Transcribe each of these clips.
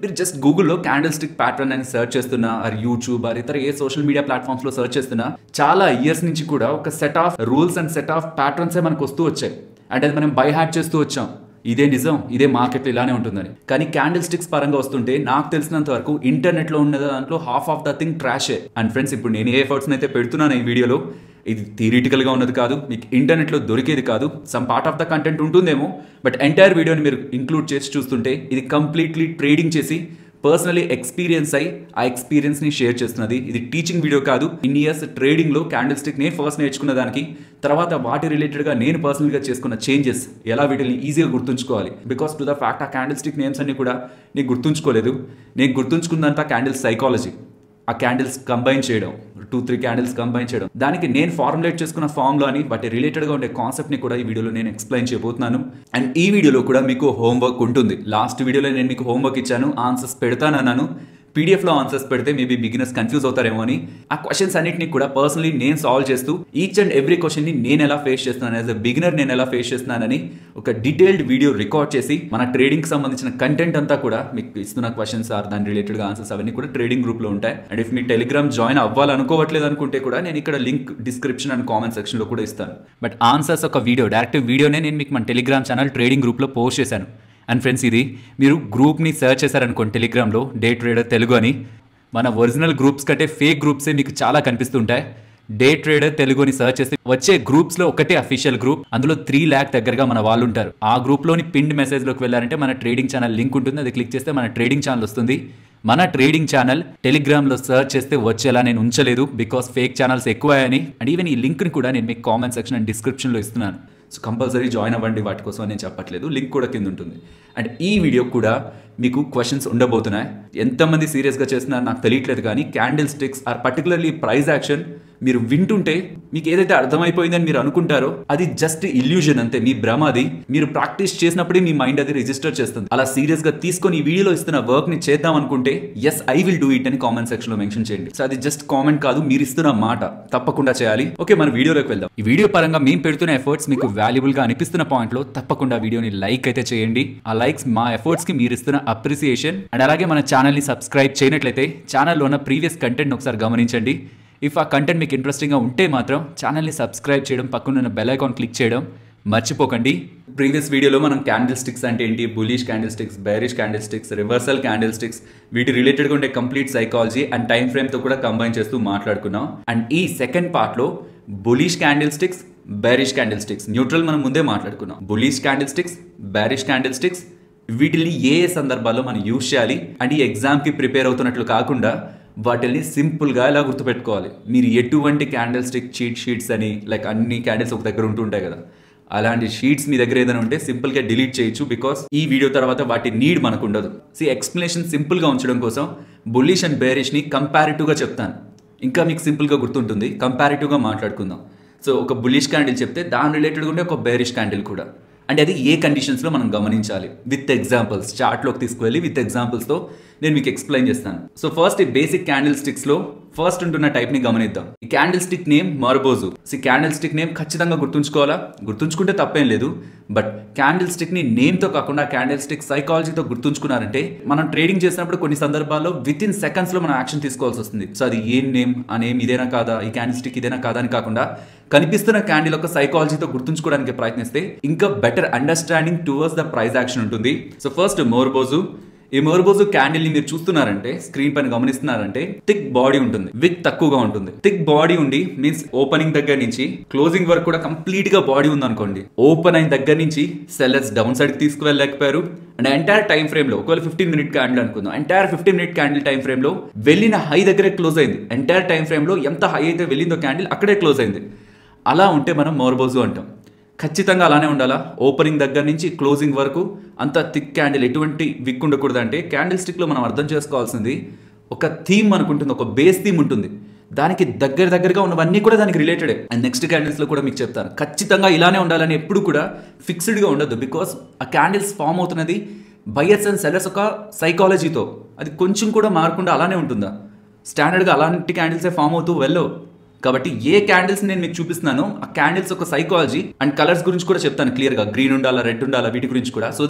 మీరు జస్ట్ గూగుల్లో candlestick pattern అని సెర్చ్ చేస్తున్నా ఆర్ యూట్యూబ్ ఆర్ ఇతర ఏ సోషల్ మీడియా ప్లాట్ఫామ్స్ లో సెర్చ్ చేస్తున్నా చాలా ఇయర్స్ నుంచి కూడా ఒక set of rules and set of patterns మనకు వస్తూ వచ్చాయి అంటే అది మనం బై హ్యాట్ చేస్తూ వచ్చాం ఇదే నిజం ఇదే మార్కెట్ ఇలానే ఉంటుందని కానీ క్యాండిల్ స్టిక్స్ పరంగా వస్తుంటే నాకు తెలిసినంత వరకు ఇంటర్నెట్ లో ఉన్న దాంట్లో హాఫ్ ఆఫ్ ద థింగ్ ట్రాషే అండ్ ఫ్రెండ్స్ ఇప్పుడు నేను ఏ ఎఫర్ట్స్ అయితే పెడుతున్నాను ఈ వీడియోలో ఇది థియరిటికల్ గా ఉన్నది కాదు మీకు ఇంటర్నెట్ లో దొరికేది కాదు some part of the content ఉంటుందేమో బట్ ఎంటైర్ వీడియోని మీరు ఇంక్లూడ్ చేసి చూస్తుంటే ఇది కంప్లీట్లీ ట్రేడింగ్ చేసి పర్సనలీ ఎక్స్పీరియన్స్ అయి ఆ ఎక్స్పీరియన్స్ ని షేర్ చేస్తున్నది ఇది టీచింగ్ వీడియో కాదు ఇన్ ఇయర్స్ ట్రేడింగ్ లో క్యాండిల్ స్టిక్ నేను ఫస్ట్ నేర్చుకున్న దానికి తర్వాత వాటి రిలేటెడ్ గా నేను పర్సనల్ గా చేసుకున్న చేంజెస్ ఎలా వీటిని ఈజీగా గుర్తుంచుకోవాలి బికాస్ టు ద ఫ్యాక్ట్ ఆ క్యాండిల్ స్టిక్ నేమ్స్ అన్ని కూడా నేను గుర్తుంచుకోలేదు నేను గుర్తుంచుకున్నంత క్యాండిల్ సైకాలజీ ఆ క్యాండిల్స్ కంబైన్ చేయడం టూ త్రీ క్యాండిల్స్ కంబైన్ చేయడం దానికి నేను ఫార్ములేట్ చేసుకున్న ఫామ్లో అని వాటి రిలేటెడ్గా ఉండే కాన్సెప్ట్ని కూడా ఈ వీడియోలో నేను ఎక్స్ప్లెయిన్ చేయబోతున్నాను అండ్ ఈ వీడియోలో కూడా మీకు హోంవర్క్ ఉంటుంది లాస్ట్ వీడియోలో నేను మీకు హోంవర్క్ ఇచ్చాను ఆన్సర్స్ పెడతానన్నాను పీడిఎఫ్లో ఆన్సర్స్ పెడితే మేబీ బిగినర్స్ కన్ఫ్యూజ్ అవుతారేమో అని ఆ క్వశ్చన్స్ అన్నింటినీ కూడా పర్సనలీ నేను సాల్వ్ చేస్తూ ఈచ్ అండ్ ఎవ్రీ క్వశ్చన్ని నేను ఎలా ఫేస్ చేస్తున్నాను యాజ్ అ బిగినర్ నేను ఎలా ఫేస్ చేస్తున్నానని ఒక డీటెయిల్డ్ వీడియో రికార్డ్ చేసి మన ట్రేడింగ్కి సంబంధించిన కంటెంట్ అంతా కూడా మీకు ఇస్తున్న క్వశ్చన్స్ ఆర్ దాని రిలేటెడ్గా ఆన్సర్స్ అవన్నీ కూడా ట్రేడింగ్ గ్రూప్లో ఉంటాయి అండ్ ఇఫ్ మీ టెలిగ్రామ్ జాయిన్ అవ్వాలనుకోవట్లేదు అనుకుంటే కూడా నేను ఇక్కడ లింక్ డిస్క్రిప్షన్ అండ్ కామెంట్ సెక్షన్లో కూడా ఇస్తాను బట్ ఆన్సర్స్ ఒక వీడియో డైరెక్ట్ వీడియోనే నేను మీకు మన టెలిగ్రామ్ ఛానల్ ట్రేడింగ్ గ్రూప్లో పోస్ట్ చేశాను అండ్ ఫ్రెండ్స్ ఇది మీరు గ్రూప్ని సెర్చ్ చేశారనుకోండి టెలిగ్రామ్లో డే ట్రేడర్ తెలుగు అని మన ఒరిజినల్ గ్రూప్స్ కంటే ఫేక్ గ్రూప్సే మీకు చాలా కనిపిస్తుంటాయి డే ట్రేడర్ తెలుగు అని సర్చ్ చేస్తే వచ్చే గ్రూప్స్ లో ఒకటే అఫీషియల్ గ్రూప్ అందులో త్రీ ల్యాక్ దగ్గరగా మన వాళ్ళు ఉంటారు ఆ గ్రూప్ లోని పిండ్ మెసేజ్ లోకి వెళ్ళారంటే మన ట్రేడింగ్ ఛానల్ లింక్ ఉంటుంది అది క్లిక్ చేస్తే మన ట్రేడింగ్ ఛానల్ వస్తుంది మన ట్రేడింగ్ ఛానల్ టెలిగ్రామ్ లో సర్చ్ చేస్తే వచ్చేలా నేను ఉంచలేదు బికాస్ ఫేక్ ఛానల్స్ ఎక్కువ అని అండ్ ఈవెన్ ఈ లింక్ ని కూడా నేను మీకు కామెంట్ సెక్షన్ అండ్ డిస్క్రిప్షన్ లో ఇస్తున్నాను సో కంపల్సరీ జాయిన్ అవ్వండి వాటి కోసం నేను చెప్పట్లేదు లింక్ కూడా కింద ఉంటుంది అండ్ ఈ వీడియో కూడా మీకు క్వశ్చన్స్ ఉండబోతున్నాయి ఎంతమంది సీరియస్గా చేస్తున్నారో నాకు తెలియట్లేదు కానీ candlesticks or particularly price action మీరు వింటుంటే మీకు ఏదైతే అర్థమైపోయిందని మీరు అనుకుంటారో అది జస్ట్ ఇల్యూజన్ అంతే మీ భ్రమ అది మీరు ప్రాక్టీస్ చేసినప్పుడే మీ మైండ్ అది రిజిస్టర్ చేస్తుంది అలా సీరియస్ గా తీసుకొని ఈ వీడియోలో ఇస్తున్న వర్క్ ని చేద్దాం అనుకుంటే yes I will do it అని కామెంట్ సెక్షన్ లో మెన్షన్ చేయండి సో అది జస్ట్ కామెంట్ కాదు మీరు ఇస్తున్న మాట తప్పకుండా చేయాలి ఓకే మన వీడియోలోకి వెళ్దాం ఈ వీడియో పరంగా మేము పెడుతున్న ఎఫర్ట్స్ మీకు వాల్యుబుల్ గా అనిపిస్తున్న పాయింట్ లో తప్పకుండా వీడియోని లైక్ అయితే చేయండి ఆ లైక్స్ మా ఎఫర్ట్స్ కి మీరు ఇస్తున్న అప్రిసియేషన్ అండ్ అలాగే మన ఛానల్ ని సబ్స్క్రైబ్ చేయనట్లయితే ఛానల్లో ఉన్న ప్రీవియస్ కంటెంట్ ఒకసారి గమనించండి ఇఫ్ ఆ కంటెంట్ మీకు ఇంట్రెస్టింగ్గా ఉంటే మాత్రం ఛానల్ని సబ్స్క్రైబ్ చేయడం పక్కన ఉన్న బెల్ ఐకాన్ క్లిక్ చేయడం మర్చిపోకండి ప్రీవియస్ వీడియోలో మనం క్యాండిల్ స్టిక్స్ అంటే ఏంటి bullish candlesticks bearish candlesticks reversal candlesticks వీటి రిలేటెడ్గా ఉండే కంప్లీట్ సైకాలజీ అండ్ టైం ఫ్రేమ్తో కూడా కంబైన్ చేస్తూ మాట్లాడుకున్నాం అండ్ ఈ సెకండ్ పార్ట్లో bullish candlesticks bearish candlesticks neutral మనం ముందే మాట్లాడుకున్నాం bullish candlesticks bearish candlesticks వీటిని ఏ ఏ సందర్భాల్లో మనం యూజ్ చేయాలి అండ్ ఈ ఎగ్జామ్కి ప్రిపేర్ అవుతున్నట్లు కాకుండా వాటిని సింపుల్గా ఎలా గుర్తుపెట్టుకోవాలి మీరు ఎటువంటి క్యాండిల్ స్టిక్ చీట్ షీట్స్ అని లైక్ అన్ని క్యాండిల్స్ ఒక దగ్గర ఉంటుంటాయి కదా అలాంటి షీట్స్ మీ దగ్గర ఏదైనా ఉంటే సింపుల్గా డిలీట్ చేయొచ్చు బికాస్ ఈ వీడియో తర్వాత వాటి నీడ్ మనకు ఉండదు సి ఎక్స్ప్లెనేషన్ సింపుల్గా ఉంచడం కోసం బుల్లిష్ అండ్ బేరిష్ని కంపారిటివ్గా చెప్తాను ఇంకా మీకు సింపుల్గా గుర్తుంటుంది కంపారిటివ్గా మాట్లాడుకుందాం సో ఒక బుల్లిష్ క్యాండిల్ చెప్తే దాని రిలేటెడ్గా ఉండే ఒక బేరిష్ క్యాండిల్ కూడా అంటే అది ఏ కండిషన్స్లో మనం గమనించాలి విత్ ఎగ్జాంపుల్స్ చార్ట్లోకి తీసుకువెళ్ళి విత్ ఎగ్జాంపుల్స్తో నేను మీకు ఎక్స్ప్లెయిన్ చేస్తాను సో ఫస్ట్ ఈ బేసిక్ క్యాండిల్ స్టిక్స్లో ఫస్ట్ ఉంటున్న టైప్ని గమనిద్దాం ఈ క్యాండిల్ స్టిక్ నేమ్ మర్బోజు ఈ క్యాండిల్ స్టిక్ నేమ్ ఖచ్చితంగా గుర్తుంచుకోవాలా గుర్తుంచుకుంటే తప్పేం లేదు బట్ క్యాండిల్ స్టిక్ని నేమ్తో కాకుండా క్యాండిల్ స్టిక్ సైకాలజీతో గుర్తుంచుకున్నారంటే మనం ట్రేడింగ్ చేసినప్పుడు కొన్ని సందర్భాల్లో విత్ ఇన్ సెకండ్స్లో మనం యాక్షన్ తీసుకోవాల్సి వస్తుంది సో అది ఏం నేమ్ ఆ నేమ్ ఇదేనా కాదా ఈ క్యాండిల్ స్టిక్ ఇదేనా కాదా అని కాకుండా కనిపిస్తున్న క్యాండిల్ యొక్క సైకాలజీతో గుర్తుంచుకోవడానికి ప్రయత్నిస్తే ఇంకా better understanding towards the price action ఉంటుంది సో ఫస్ట్ మోర్బోజు ఈ మోర్బోజు క్యాండిల్ ని మీరు చూస్తున్నారంటే స్క్రీన్ పైన గమనిస్తున్నారంటే థిక్ బాడీ ఉంటుంది విక్ తక్కువగా ఉంటుంది థిక్ బాడీ ఉండి మీన్స్ ఓపెనింగ్ దగ్గర నుంచి క్లోజింగ్ వరకు కూడా కంప్లీట్ గా బాడీ ఉంది అనుకోండి ఓపెన్ అయిన దగ్గర నుంచి సెల్లర్స్ డౌన్ సైడ్ తీసుకువెళ్ళలేకపోయారు అండ్ ఎంటైర్ టైం ఫ్రేమ్ లో ఒకవేళ ఫిఫ్టీన్ మినిట్ క్యాండిల్ అనుకుందాం entire fifteen minute candle time frame లో వెళ్ళిన హై దగ్గరే క్లోజ్ అయింది ఎంటైర్ టైం ఫ్రేమ్ లో ఎంత హై అయితే వెళ్ళిందో క్యాండిల్ అక్కడే క్లోజ్ అయింది అలా ఉంటే మనం మోర్బోజు అంటాం ఖచ్చితంగా అలానే ఉండాలా ఓపెనింగ్ దగ్గర నుంచి క్లోజింగ్ వరకు అంత థిక్ క్యాండిల్ ఎటువంటి విక్ ఉండకూడదు అంటే క్యాండిల్ స్టిక్లో మనం అర్థం చేసుకోవాల్సింది ఒక థీమ్ అనుకుంటుంది ఒక బేస్ థీమ్ ఉంటుంది దానికి దగ్గర దగ్గరగా ఉన్నవన్నీ కూడా దానికి రిలేటెడే అండ్ నెక్స్ట్ క్యాండిల్స్లో కూడా మీకు చెప్తాను ఖచ్చితంగా ఇలానే ఉండాలని ఎప్పుడు కూడా ఫిక్స్డ్గా ఉండదు బికాస్ ఆ క్యాండిల్స్ ఫామ్ అవుతున్నది బయర్స్ అండ్ సెల్లర్స్ ఒక సైకాలజీతో అది కొంచెం కూడా మారకుండా అలానే ఉంటుందా స్టాండర్డ్గా అలాంటి క్యాండిల్సే ఫామ్ అవుతూ వెళ్ళవు కాబట్టి ఏ క్యాండిల్స్ నేను మీకు చూపిస్తున్నాను ఆ క్యాండిల్స్ ఒక సైకాలజీ అండ్ కలర్స్ గురించి కూడా చెప్తాను క్లియర్గా గ్రీన్ ఉండాలా రెడ్ ఉండాలా వీటి గురించి కూడా సో దట్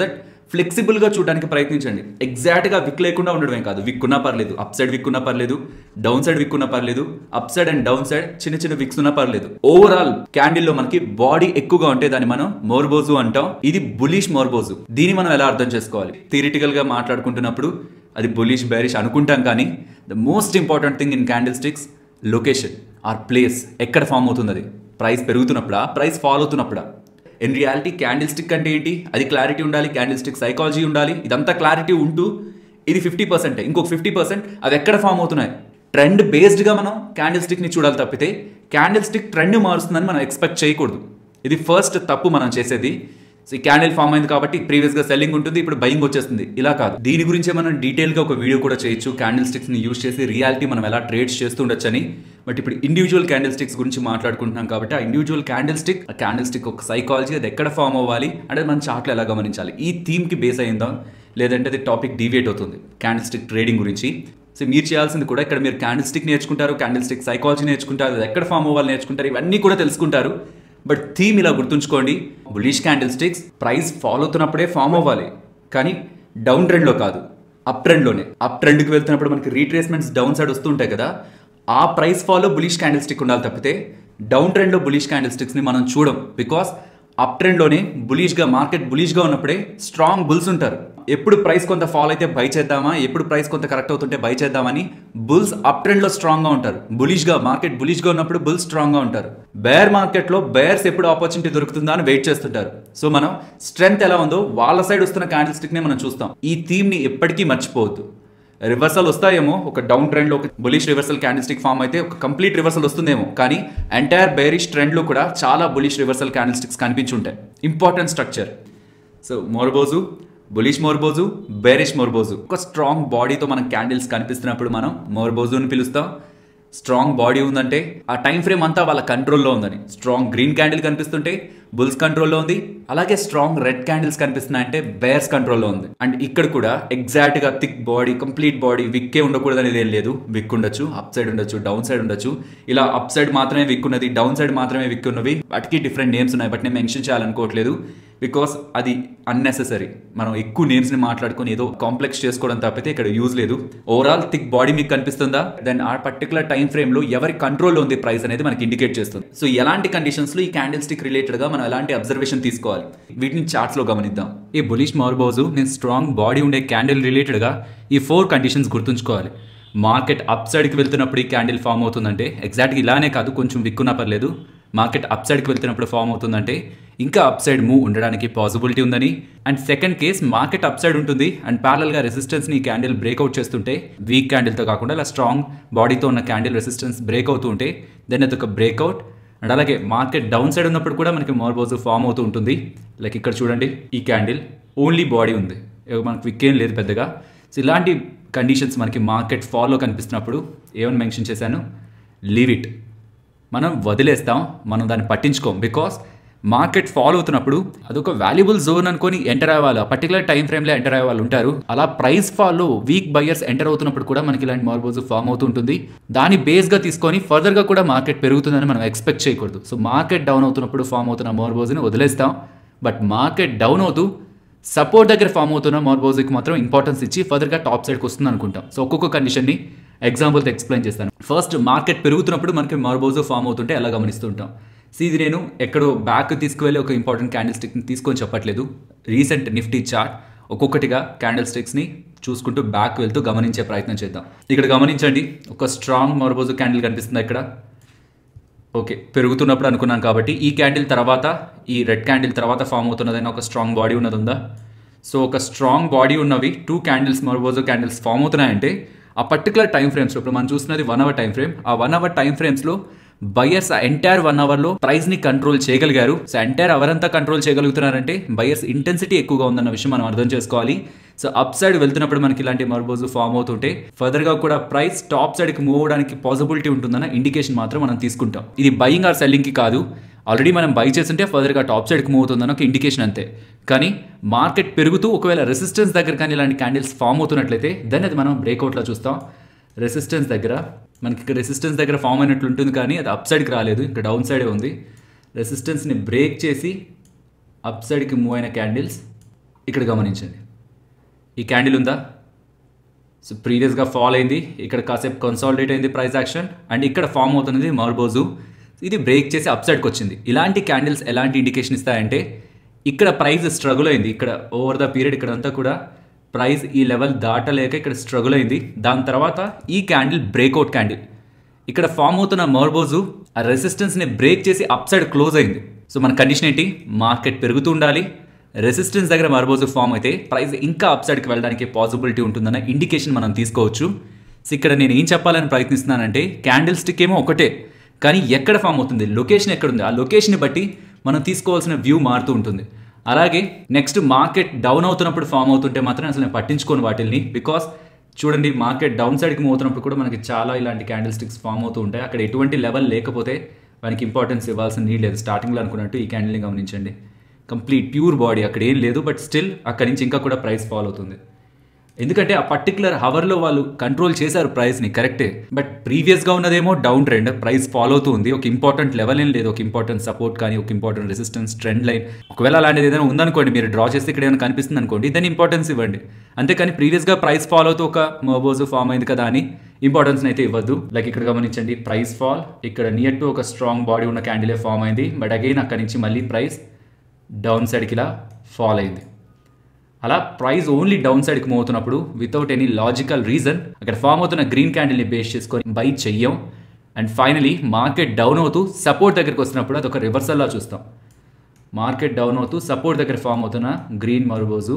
ఫ్లెక్సిబుల్గా చూడడానికి ప్రయత్నించండి ఎగ్జాక్ట్గా విక్ లేకుండా ఉండడమే కాదు విక్ ఉన్నా పర్లేదు అప్ సైడ్ విక్ ఉన్నా పర్లేదు డౌన్ సైడ్ విక్ ఉన్నా పర్లేదు up side and down side చిన్న చిన్న విక్స్ ఉన్నా పర్లేదు ఓవరాల్ క్యాండిల్లో మనకి బాడీ ఎక్కువగా ఉంటే దాన్ని మనం మోర్బోజు అంటాం ఇది బులిష్ మోర్బోజు దీన్ని మనం ఎలా అర్థం చేసుకోవాలి థియరిటికల్ గా మాట్లాడుకుంటున్నప్పుడు అది బులిష్ బేరిష్ అనుకుంటాం కానీ the most important thing in candlesticks location or place ఎక్కడ ఫామ్ అవుతుంది అది ప్రైస్ పెరుగుతున్నప్పుడా ప్రైస్ ఫాల్ అవుతున్నప్పుడా ఇన్ రియాలిటీ క్యాండిల్ స్టిక్ అంటే ఏంటి అది క్లారిటీ ఉండాలి క్యాండిల్ స్టిక్ సైకాలజీ ఉండాలి ఇదంతా క్లారిటీ ఉంటూ ఇది ఫిఫ్టీ పర్సెంట్ ఇంకొక ఫిఫ్టీ పర్సెంట్ అవి ఎక్కడ ఫామ్ అవుతున్నాయి ట్రెండ్ బేస్డ్గా మనం క్యాండిల్ స్టిక్ని చూడాలి తప్పితే క్యాండిల్ స్టిక్ ట్రెండ్ మారుస్తుందని మనం ఎక్స్పెక్ట్ చేయకూడదు ఇది ఫస్ట్ తప్పు మనం చేసేది సో ఈ క్యాండిల్ ఫామ్ అయింది కాబట్టి ప్రీవియస్గా సెల్లింగ్ ఉంటుంది ఇప్పుడు బయింగ్ వచ్చేస్తుంది ఇలా కాదు దీని గురించే మనం డీటెయిల్గా ఒక వీడియో కూడా చేయొచ్చు క్యాండిల్ స్టిక్స్ని యూస్ చేసి రియాలిటీ మనం ఎలా ట్రేడ్స్ చేస్తుండొచ్చని బట్ ఇప్పుడు ఇండివిజువల్ క్యాండిల్ స్టిక్స్ గురించి మాట్లాడుకుంటున్నాం కాబట్టి ఆ ఇండివిజువల్ క్యాండిల్ స్టిక్ ఆ క్యాండిల్ స్టిక్ ఒక సైకాలజీ అది ఎక్కడ ఫామ్ అవ్వాలి అంటే మన చార్ట్లో ఎలా గమనించాలి ఈ థీమ్కి బేస్ అయిందా లేదంటే అది టాపిక్ డీవియేట్ అవుతుంది క్యాండిల్ స్టిక్ ట్రేడింగ్ గురించి సో మీరు చేయాల్సింది కూడా ఇక్కడ మీరు క్యాండిల్ స్టిక్ నేర్చుకుంటారు క్యాండిల్ స్టిక్ సైకాలజీ నేర్చుకుంటారు అది ఎక్కడ ఫామ్ అవ్వాలి నేర్చుకుంటారు ఇవన్నీ కూడా తెలుసుకుంటారు బట్ థీమ్ ఇలా గుర్తుంచుకోండి bullish candlesticks price follow అవుతున్నప్పుడే ఫామ్ అవ్వాలి కానీ డౌన్ ట్రెండ్లో కాదు అప్ ట్రెండ్లోనే అప్ ట్రెండ్కి వెళ్తున్నప్పుడు మనకి రీట్రేస్మెంట్స్ డౌన్ సైడ్ వస్తుంటాయి కదా ఆ price follow bullish candlestick ఉండాలి తప్పితే డౌన్ ట్రెండ్లో బులిష్ క్యాండిల్ స్టిక్స్ని మనం చూడం బికాస్ అప్ ట్రెండ్లోనే బులిష్గా మార్కెట్ బులిష్గా ఉన్నప్పుడే స్ట్రాంగ్ బుల్స్ ఉంటారు ఎప్పుడు ప్రైస్ కొంత ఫాల్ అయితే బై చేద్దామా ఎప్పుడు ప్రైస్ కొంత కరెక్ట్ అవుతుంటే బై చేద్దామని బుల్స్ అప్ ట్రెండ్లో స్ట్రాంగ్గా ఉంటారు బులిష్గా మార్కెట్ బులిష్గా ఉన్నప్పుడు బుల్స్ స్ట్రాంగ్గా ఉంటారు బేర్ మార్కెట్లో బేర్స్ ఎప్పుడు ఆపర్చునిటీ దొరుకుతుందా అని వెయిట్ చేస్తుంటారు సో మనం స్ట్రెంగ్త్ ఎలా ఉందో వాళ్ళ సైడ్ వస్తున్న క్యాండిల్ స్టిక్నే మనం చూస్తాం ఈ థీమ్ని ఎప్పటికీ మర్చిపోవద్దు రివర్సల్ వస్తాయేమో ఒక డౌన్ ట్రెండ్లో ఒక bullish reversal candlestick form అయితే ఒక కంప్లీట్ రివర్సల్ వస్తుందేమో కానీ ఎంటైర్ బేరిష్ ట్రెండ్లో కూడా చాలా బులిష్ రివర్సల్ క్యాండిల్ స్టిక్స్ కనిపించుంటాయి important structure so marubozu bullish marubozu bearish marubozu ఒక స్ట్రాంగ్ బాడీతో మనం క్యాండిల్స్ కనిపిస్తున్నప్పుడు మనం మోర్బోజు అని పిలుస్తాం స్ట్రాంగ్ బాడీ ఉందంటే ఆ టైం ఫ్రేమ్ అంతా వాళ్ళ కంట్రోల్లో ఉందని స్ట్రాంగ్ గ్రీన్ క్యాండిల్ కనిపిస్తుంటే బుల్స్ కంట్రోల్లో ఉంది అలాగే స్ట్రాంగ్ రెడ్ క్యాండిల్స్ కనిపిస్తున్నాయంటే బేర్స్ కంట్రోల్లో ఉంది అండ్ ఇక్కడ కూడా ఎగ్జాక్ట్ గా థిక్ బాడీ కంప్లీట్ బాడీ విక్కే ఉండకూడదు అనేది ఏం లేదు విక్ ఉండొచ్చు అప్ సైడ్ ఉండొచ్చు డౌన్ సైడ్ ఉండొచ్చు ఇలా అప్ సైడ్ మాత్రమే విక్ ఉన్నది డౌన్ సైడ్ మాత్రమే విక్ ఉన్నవి వాటికి డిఫరెంట్ నేమ్స్ ఉన్నాయి బట్ నేను మెన్షన్ చేయాలనుకోవట్లేదు బికాస్ అది అన్నెసెసరీ మనం ఎక్కువ నేమ్స్ని మాట్లాడుకొని ఏదో కాంప్లెక్స్ చేసుకోవడం తప్పితే ఇక్కడ యూజ్ లేదు ఓవరాల్ థిక్ బాడీ మీకు కనిపిస్తుందా దెన్ ఆ పర్టికులర్ టైం ఫ్రేమ్లో ఎవరి కంట్రోల్లో ఉంది ప్రైస్ అనేది మనకి ఇండికేట్ చేస్తుంది సో ఎలాంటి కండిషన్స్లో ఈ క్యాండిల్ స్టిక్ రిలేటెడ్గా మనం ఎలాంటి అబ్జర్వేషన్ తీసుకోవాలి వీటిని చార్ట్స్లో గమనిద్దాం ఈ బులిష్ మార్బోజు నేను స్ట్రాంగ్ బాడీ ఉండే క్యాండిల్ రిలేటెడ్గా ఈ ఫోర్ కండిషన్స్ గుర్తుంచుకోవాలి మార్కెట్ అప్ సైడ్కి వెళ్తున్నప్పుడు ఈ క్యాండిల్ ఫామ్ అవుతుందంటే ఎగ్జాక్ట్గా ఇలానే కాదు కొంచెం విక్కున్నా పర్లేదు మార్కెట్ అప్ సైడ్కి వెళ్తున్నప్పుడు ఫామ్ అవుతుందంటే ఇంకా అప్ సైడ్ మూవ్ ఉండడానికి పాసిబిలిటీ ఉందని and second case market up side ఉంటుంది అండ్ ప్యారల్గా రెసిస్టెన్స్ని ఈ క్యాండిల్ బ్రేక్అవుట్ చేస్తుంటే వీక్ క్యాండిల్తో కాకుండా ఇలా స్ట్రాంగ్ బాడీతో ఉన్న క్యాండిల్ రెసిస్టెన్స్ బ్రేక్ అవుతూ ఉంటే దెన్ అది ఒక బ్రేక్అవుట్ అండ్ అలాగే మార్కెట్ డౌన్ సైడ్ ఉన్నప్పుడు కూడా మనకి మోర్బోజు ఫామ్ అవుతూ ఉంటుంది లైక్ ఇక్కడ చూడండి ఈ క్యాండిల్ ఓన్లీ బాడీ ఉంది మనకు విక్ ఏం లేదు పెద్దగా సో ఇలాంటి కండిషన్స్ మనకి మార్కెట్ ఫాలో కనిపిస్తున్నప్పుడు ఏమని మెన్షన్ చేశాను లీవ్ ఇట్ మనం వదిలేస్తాం మనం దాన్ని పట్టించుకోం బికాస్ మార్కెట్ ఫాలో అవుతున్నప్పుడు అదొక వాల్యుబుల్ జోన్ అనుకొని ఎంటర్ అయ్యే వాళ్ళు పర్టికులర్ టైం ఫ్రేమ్లో ఎంటర్ అయ్యే వాళ్ళు ఉంటారు అలా ప్రైస్ ఫాల్లో వీక్ బయర్స్ ఎంటర్ అవుతున్నప్పుడు కూడా మనకి ఇలాంటి మార్బోజ్ ఫామ్ అవుతుంటుంది దాన్ని బేస్గా తీసుకొని ఫర్దర్గా కూడా మార్కెట్ పెరుగుతుందని మనం ఎక్స్పెక్ట్ చేయకూడదు సో మార్కెట్ డౌన్ అవుతున్నప్పుడు ఫామ్ అవుతున్న మార్బోజ్ని వదిలేస్తాం బట్ మార్కెట్ డౌన్ అవుతూ సపోర్ట్ దగ్గర ఫామ్ అవుతున్న మార్బోజ్కి మాత్రం ఇంపార్టెన్స్ ఇచ్చి ఫర్దర్గా టాప్ సైడ్కి వస్తుంది అనుకుంటాం సో ఒక్కొక్క కండిషన్ని ఎగ్జాంపుల్తో ఎక్స్ప్లెయిన్ చేస్తాను ఫస్ట్ మార్కెట్ పెరుగుతున్నప్పుడు మనకి మార్బోజో ఫామ్ అవుతుంటే ఎలా గమనిస్తుంటాం సో ఇది నేను ఎక్కడో బ్యాక్ తీసుకువెళ్ళి ఒక ఇంపార్టెంట్ క్యాండిల్ స్టిక్ని తీసుకొని చెప్పట్లేదు రీసెంట్ నిఫ్టీ చార్ట్ ఒక్కొక్కటిగా క్యాండిల్ స్టిక్స్ని చూసుకుంటూ బ్యాక్ వెళ్తూ గమనించే ప్రయత్నం చేద్దాం ఇక్కడ గమనించండి ఒక స్ట్రాంగ్ మార్బోజో క్యాండిల్ కనిపిస్తుంది ఇక్కడ ఓకే పెరుగుతున్నప్పుడు అనుకున్నాం కాబట్టి ఈ క్యాండిల్ తర్వాత ఈ రెడ్ క్యాండిల్ తర్వాత ఫామ్ అవుతున్నదైనా ఒక స్ట్రాంగ్ బాడీ ఉన్నది ఉందా సో ఒక స్ట్రాంగ్ బాడీ ఉన్నవి టూ క్యాండిల్స్ మర్బోజో క్యాండిల్స్ ఫామ్ అవుతున్నాయంటే ఆ పర్టికులర్ టైం ఫ్రేమ్స్లో ఇప్పుడు మనం చూస్తున్నది వన్ అవర్ టైం ఫ్రేమ్ ఆ వన్ అవర్ టైం ఫ్రేమ్స్లో బయర్స్ ఎంటైర్ వన్ అవర్లో ప్రైస్ని కంట్రోల్ చేయగలిగారు సో ఎంటైర్ అవర్ అంతా కంట్రోల్ చేయగలుగుతున్నారంటే బయర్స్ ఇంటెన్సిటీ ఎక్కువగా ఉందన్న విషయం మనం అర్థం చేసుకోవాలి సో అప్ సైడ్ వెళ్తున్నప్పుడు మనకి ఇలాంటి మర్బోజు ఫామ్ అవుతుంటే ఫర్దర్గా కూడా ప్రైస్ టాప్ సైడ్కి మూవ్ అవడానికి పాసిబిలిటీ ఉంటుందన్న ఇండికేషన్ మాత్రం మనం తీసుకుంటాం ఇది బయింగ్ ఆర్ సెల్లింగ్కి కాదు ఆల్రెడీ మనం బై చేస్తుంటే ఫర్దర్గా టాప్ సైడ్కి మూవ్ అవుతుందని ఒక ఇండికేషన్ అంతే కానీ మార్కెట్ పెరుగుతూ ఒకవేళ రెసిస్టెన్స్ దగ్గర కానీ ఇలాంటి క్యాండిల్స్ ఫామ్ అవుతున్నట్లయితే దెన్ అది మనం బ్రేక్అవుట్లో చూస్తాం రెసిస్టెన్స్ దగ్గర మనకి ఇక్కడ రెసిస్టెన్స్ దగ్గర ఫామ్ అయినట్లు ఉంటుంది కానీ అది అప్ సైడ్కి రాలేదు ఇక్కడ డౌన్ సైడే ఉంది రెసిస్టెన్స్ని బ్రేక్ చేసి అప్ సైడ్కి మూవ్ అయిన క్యాండిల్స్ ఇక్కడ గమనించండి ఈ క్యాండిల్ ఉందా సో ప్రీవియస్గా ఫాల్ అయింది ఇక్కడ కాసేపు కన్సాలిడేట్ అయింది ప్రైస్ యాక్షన్ అండ్ ఇక్కడ ఫామ్ అవుతున్నది మార్బోజు ఇది బ్రేక్ చేసి అప్ సైడ్కి వచ్చింది ఇలాంటి క్యాండిల్స్ ఎలాంటి ఇండికేషన్ ఇస్తాయంటే ఇక్కడ ప్రైస్ స్ట్రగుల్ అయింది ఇక్కడ ఓవర్ ద పీరియడ్ ఇక్కడ అంతా కూడా ప్రైస్ ఈ లెవెల్ దాటలేక ఇక్కడ స్ట్రగుల్ అయింది దాని తర్వాత ఈ క్యాండిల్ బ్రేక్అవుట్ క్యాండిల్ ఇక్కడ ఫామ్ అవుతున్న మోర్బోజు ఆ రెసిస్టెన్స్ని బ్రేక్ చేసి అప్ సైడ్ క్లోజ్ అయింది సో మన కండిషన్ ఏంటి మార్కెట్ పెరుగుతూ ఉండాలి రెసిస్టెన్స్ దగ్గర మర్బోజు ఫామ్ అయితే ప్రైస్ ఇంకా అప్ సైడ్కి వెళ్ళడానికి పాసిబిలిటీ ఉంటుందన్న ఇండికేషన్ మనం తీసుకోవచ్చు సో ఇక్కడ నేను ఏం చెప్పాలని ప్రయత్నిస్తున్నానంటే క్యాండిల్ స్టిక్ ఏమో ఒకటే కానీ ఎక్కడ ఫామ్ అవుతుంది లొకేషన్ ఎక్కడ ఉంది ఆ లొకేషన్ని బట్టి మనం తీసుకోవాల్సిన వ్యూ మారుతూ ఉంటుంది అలాగే నెక్స్ట్ మార్కెట్ డౌన్ అవుతున్నప్పుడు ఫామ్ అవుతుంటే మాత్రం అసలు నేను పట్టించుకోను వాటిల్ని బికాస్ చూడండి మార్కెట్ డౌన్ సైడ్కి మూవ్ అవుతున్నప్పుడు కూడా మనకి చాలా ఇలాంటి క్యాండిల్ స్టిక్స్ ఫామ్ అవుతూ ఉంటాయి అక్కడ ఎటువంటి లెవెల్ లేకపోతే మనకి ఇంపార్టెన్స్ ఇవ్వాల్సిన నీడ్ లేదు స్టార్టింగ్లో అనుకున్నట్టు ఈ క్యాండిల్ని గమనించండి కంప్లీట్ ప్యూర్ బాడీ అక్కడ ఏం లేదు బట్ స్టిల్ అక్కడి నుంచి ఇంకా కూడా ప్రైస్ ఫాల్ అవుతుంది ఎందుకంటే ఆ పర్టికులర్ హవర్లో వాళ్ళు కంట్రోల్ చేశారు ప్రైస్ని కరెక్టే బట్ ప్రీవియస్గా ఉన్నదేమో డౌన్ ట్రెండ్ ప్రైస్ ఫాలో అవుతూ ఉంది ఒక ఇంపార్టెంట్ లెవెల్ ఏం లేదు ఒక ఇంపార్టెంట్ సపోర్ట్ కానీ ఒక ఇంపార్టెంట్ రెసిస్టెన్స్ ట్రెండ్ లైన్ ఒకవేళ అలాంటిది ఏదైనా ఉందనుకోండి మీరు డ్రా చేస్తే ఇక్కడ ఏమైనా కనిపిస్తుంది అనుకోండి దాన్ని ఇంపార్టెన్స్ ఇవ్వండి అంతేకాని ప్రీవియస్గా ప్రైస్ ఫాలో అవుతూ ఒక మోబోజ్ ఫామ్ అయింది కదా అని ఇంపార్టెన్స్ అయితే ఇవ్వద్దు లైక్ ఇక్కడ గమనించండి ప్రైస్ ఫాల్ ఇక్కడ నియర్ టు ఒక స్ట్రాంగ్ బాడీ ఉన్న క్యాండిలే ఫామ్ అయింది బట్ అగైన్ అక్కడి నుంచి మళ్ళీ ప్రైస్ డౌన్ సైడ్కి ఇలా ఫాల్ అయింది అలా ప్రైస్ ఓన్లీ డౌన్ సైడ్కి మూవ్ అవుతున్నప్పుడు వితౌట్ ఎనీ లాజికల్ రీజన్ అక్కడ ఫామ్ అవుతున్న గ్రీన్ క్యాండిల్ని బేస్ చేసుకొని బై చెయ్యం అండ్ ఫైనలీ మార్కెట్ డౌన్ అవుతూ సపోర్ట్ దగ్గరికి వస్తున్నప్పుడు అదొక రివర్సల్లా చూస్తాం మార్కెట్ డౌన్ అవుతూ సపోర్ట్ దగ్గర ఫామ్ అవుతున్న గ్రీన్ మరుబోజు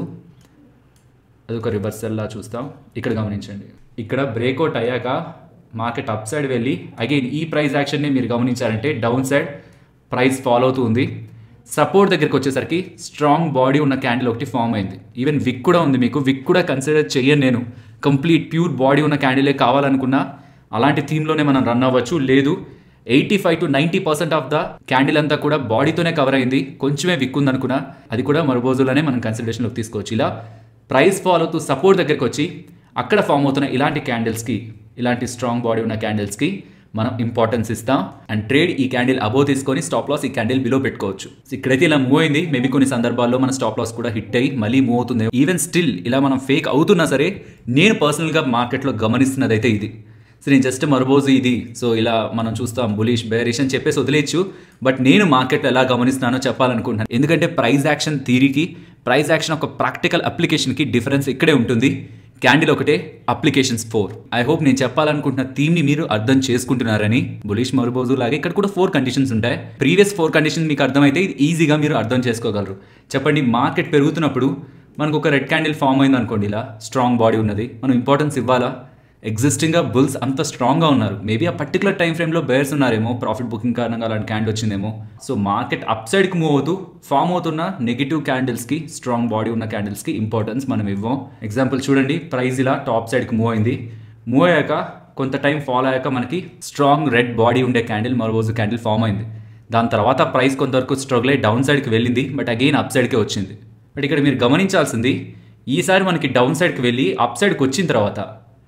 అదొక రివర్సల్లా చూస్తాం ఇక్కడ గమనించండి ఇక్కడ బ్రేక్అవుట్ అయ్యాక మార్కెట్ అప్ సైడ్ వెళ్ళి అగైన్ ఈ ప్రైస్ యాక్షన్ని మీరు గమనించారంటే డౌన్ సైడ్ ప్రైస్ ఫాలో అవుతూ ఉంది సపోర్ట్ దగ్గరికి వచ్చేసరికి స్ట్రాంగ్ బాడీ ఉన్న క్యాండిల్ ఒకటి ఫామ్ అయింది ఈవెన్ విక్ కూడా ఉంది మీకు విక్ కూడా కన్సిడర్ చెయ్యను నేను కంప్లీట్ ప్యూర్ బాడీ ఉన్న క్యాండిలే కావాలనుకున్నా అలాంటి థీమ్లోనే మనం రన్ అవ్వచ్చు లేదు eighty five to ninety percent of the candle అంతా కూడా బాడీతోనే కవర్ అయింది కొంచెమే విక్ ఉంది అనుకున్నా అది కూడా మరుబోజులోనే మనం కన్సిడరేషన్లోకి తీసుకోవచ్చు ఇలా ప్రైస్ ఫాలో అవుతూ సపోర్ట్ దగ్గరికి వచ్చి అక్కడ ఫామ్ అవుతున్న ఇలాంటి క్యాండిల్స్కి ఇలాంటి స్ట్రాంగ్ బాడీ ఉన్న క్యాండిల్స్కి మనం ఇంపార్టెన్స్ ఇస్తాం అండ్ ట్రేడ్ ఈ క్యాండిల్ అబో తీసుకొని స్టాప్ లాస్ ఈ క్యాండిల్ బిలో పెట్టుకోవచ్చు So ఇక్కడైతే ఇలా మూవ్ అయింది మేబీ కొన్ని సందర్భాల్లో మన స్టాప్ లాస్ కూడా హిట్ అయ్యి మళ్ళీ మూవ్ అవుతుంది ఈవెన్ స్టిల్ ఇలా మనం ఫేక్ అవుతున్నా సరే నేను పర్సనల్గా మార్కెట్లో గమనిస్తున్నది అయితే ఇది సో నేను జస్ట్ మరుబోజు ఇది సో ఇలా మనం చూస్తాం బులిష్ బేరిష్ అని చెప్పేసి వదిలేయచ్చు బట్ నేను మార్కెట్లో ఎలా గమనిస్తున్నానో చెప్పాలనుకుంటున్నాను ఎందుకంటే ప్రైస్ యాక్షన్ థీరీకి ప్రైస్ యాక్షన్ ఒక ప్రాక్టికల్ అప్లికేషన్కి డిఫరెన్స్ ఇక్కడే ఉంటుంది క్యాండిల్ ఒకటే అప్లికేషన్స్ ఫోర్ ఐ హోప్ నేను చెప్పాలనుకుంటున్న థీమ్ని మీరు అర్థం చేసుకుంటున్నారని బులిష్ మరుబోజు లాగే ఇక్కడ కూడా ఫోర్ కండిషన్స్ ఉంటాయి ప్రీవియస్ ఫోర్ కండిషన్స్ మీకు అర్థమైతే ఇది ఈజీగా మీరు అర్థం చేసుకోగలరు చెప్పండి మార్కెట్ పెరుగుతున్నప్పుడు మనకు ఒక రెడ్ క్యాండిల్ ఫామ్ అయింది అనుకోండి ఇలా స్ట్రాంగ్ బాడీ ఉన్నది మనం ఇంపార్టెన్స్ ఇవ్వాలా ఎగ్జిస్టింగ్గా బుల్స్ అంత స్ట్రాంగ్గా ఉన్నారు మేబీ ఆ పర్టికులర్ టైం ఫ్రేమ్లో బేర్స్ ఉన్నారేమో ప్రాఫిట్ బుకింగ్ కారణంగా అలాంటి క్యాండిల్ వచ్చిందేమో సో మార్కెట్ అప్ సైడ్కి మూవ్ అవుతూ ఫామ్ అవుతున్న నెగిటివ్ క్యాండిల్స్కి స్ట్రాంగ్ బాడీ ఉన్న క్యాండిల్స్కి ఇంపార్టెన్స్ మనం ఇవ్వం ఎగ్జాంపుల్ చూడండి ప్రైస్ ఇలా టాప్ సైడ్కి మూవ్ అయింది మూవ్ అయ్యాక కొంత టైం ఫాలో అయ్యాక మనకి స్ట్రాంగ్ రెడ్ బాడీ ఉండే క్యాండిల్ మరోజు క్యాండిల్ ఫామ్ అయింది దాని తర్వాత ప్రైస్ కొంతవరకు స్ట్రగుల్ అయ్యి డౌన్ సైడ్కి వెళ్ళింది బట్ అగైన్ అప్ సైడ్కే వచ్చింది బట్ ఇక్కడ మీరు గమనించాల్సింది ఈసారి మనకి డౌన్ సైడ్కి వెళ్ళి అప్ సైడ్కి వచ్చిన తర్వాత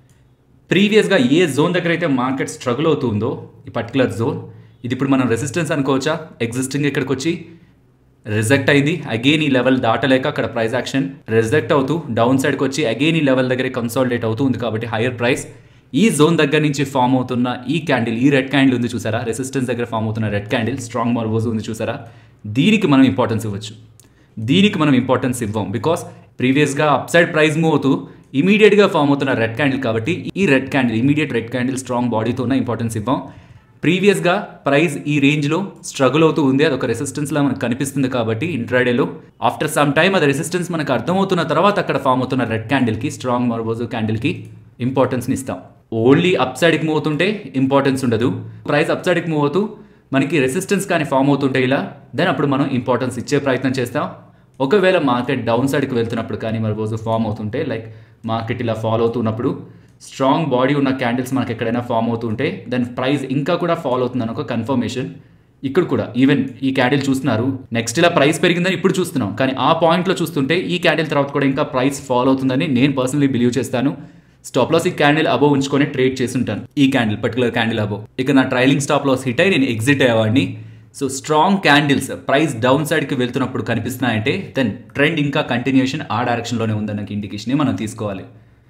ప్రీవియస్గా ఏ జోన్ దగ్గర అయితే మార్కెట్ స్ట్రగుల్ అవుతుందో ఈ పర్టికులర్ జోన్ ఇది ఇప్పుడు మనం రెసిస్టెన్స్ అనుకోవచ్చా ఎగ్జిస్టింగ్ ఇక్కడికి వచ్చి రిజెక్ట్ అయింది అగైన్ ఈ లెవెల్ దాటలేక అక్కడ ప్రైస్ యాక్షన్ రిజెక్ట్ అవుతూ డౌన్ సైడ్కి వచ్చి అగైన్ ఈ లెవెల్ దగ్గర కన్సాలిడేట్ అవుతూ ఉంది కాబట్టి హైయర్ ప్రైస్ ఈ జోన్ దగ్గర నుంచి ఫామ్ అవుతున్న ఈ క్యాండిల్ ఈ రెడ్ క్యాండిల్ ఉంది చూసారా రెసిస్టెన్స్ దగ్గర ఫామ్ అవుతున్న రెడ్ క్యాండిల్ స్ట్రాంగ్ మార్బోజ్ ఉంది చూసారా దీనికి మనం ఇంపార్టెన్స్ ఇవ్వచ్చు దీనికి మనం ఇంపార్టెన్స్ ఇవ్వం బికాస్ ప్రీవియస్గా అప్ సైడ్ ప్రైస్ మూవ్ అవుతూ ఇమీడియట్గా ఫామ్ అవుతున్న రెడ్ క్యాండిల్ కాబట్టి ఈ red candle immediate red candle strong బాడీతో ఉన్న ఇంపార్టెన్స్ ఇవ్వం ప్రీవియస్గా ప్రైస్ ఈ రేంజ్లో స్ట్రగుల్ అవుతూ ఉంది అది ఒక రెసిస్టెన్స్లా మనకు కనిపిస్తుంది కాబట్టి ఇంట్రాడేలో ఆఫ్టర్ సమ్ టైమ్ అది రెసిస్టెన్స్ మనకు అర్థమవుతున్న తర్వాత అక్కడ ఫామ్ అవుతున్న రెడ్ క్యాండిల్కి స్ట్రాంగ్ మర్బోజు క్యాండిల్కి ఇంపార్టెన్స్ని ఇస్తాం ఓన్లీ అప్ సైడ్కి మూవ్ అవుతుంటే ఇంపార్టెన్స్ ఉండదు ప్రైస్ అప్ సైడ్కి మూవ్ అవుతూ మనకి రెసిస్టెన్స్ కానీ ఫామ్ అవుతుంటే ఇలా దెన్ అప్పుడు మనం ఇంపార్టెన్స్ ఇచ్చే ప్రయత్నం చేస్తాం ఒకవేళ మార్కెట్ డౌన్ సైడ్కి వెళ్తున్నప్పుడు కానీ మరి రోజు ఫామ్ అవుతుంటే లైక్ మార్కెట్ ఇలా ఫాలో అవుతున్నప్పుడు స్ట్రాంగ్ బాడీ ఉన్న క్యాండిల్స్ మనకి ఎక్కడైనా ఫామ్ అవుతుంటే దాని ప్రైస్ ఇంకా కూడా ఫాలో అవుతుందని ఒక కన్ఫర్మేషన్ ఇక్కడ కూడా ఈవెన్ ఈ క్యాండిల్ చూస్తున్నారు నెక్స్ట్ ఇలా ప్రైస్ పెరిగిందని ఇప్పుడు చూస్తున్నాం కానీ ఆ పాయింట్లో చూస్తుంటే ఈ క్యాండిల్ తర్వాత కూడా ఇంకా ప్రైస్ ఫాలో అవుతుందని నేను పర్సనలీ బిలీవ్ చేస్తాను స్టాప్ లాస్ ఈ క్యాండిల్ అబో ఉంచుకొని ట్రేడ్ చేస్తుంటాను ఈ క్యాండిల్ పర్టికులర్ క్యాండిల్ అబో ఇక నా ట్రైలింగ్ స్టాప్ లాస్ హిట్ అయి నేను ఎగ్జిట్ అయ్యేవాడిని so strong candles price down సైడ్కి వెళ్తున్నప్పుడు కనిపిస్తున్నాయంటే దెన్ ట్రెండ్ ఇంకా కంటిన్యూషన్ ఆ డైరెక్షన్లోనే ఉందన్న ఇండికేషన్ మనం తీసుకోవాలి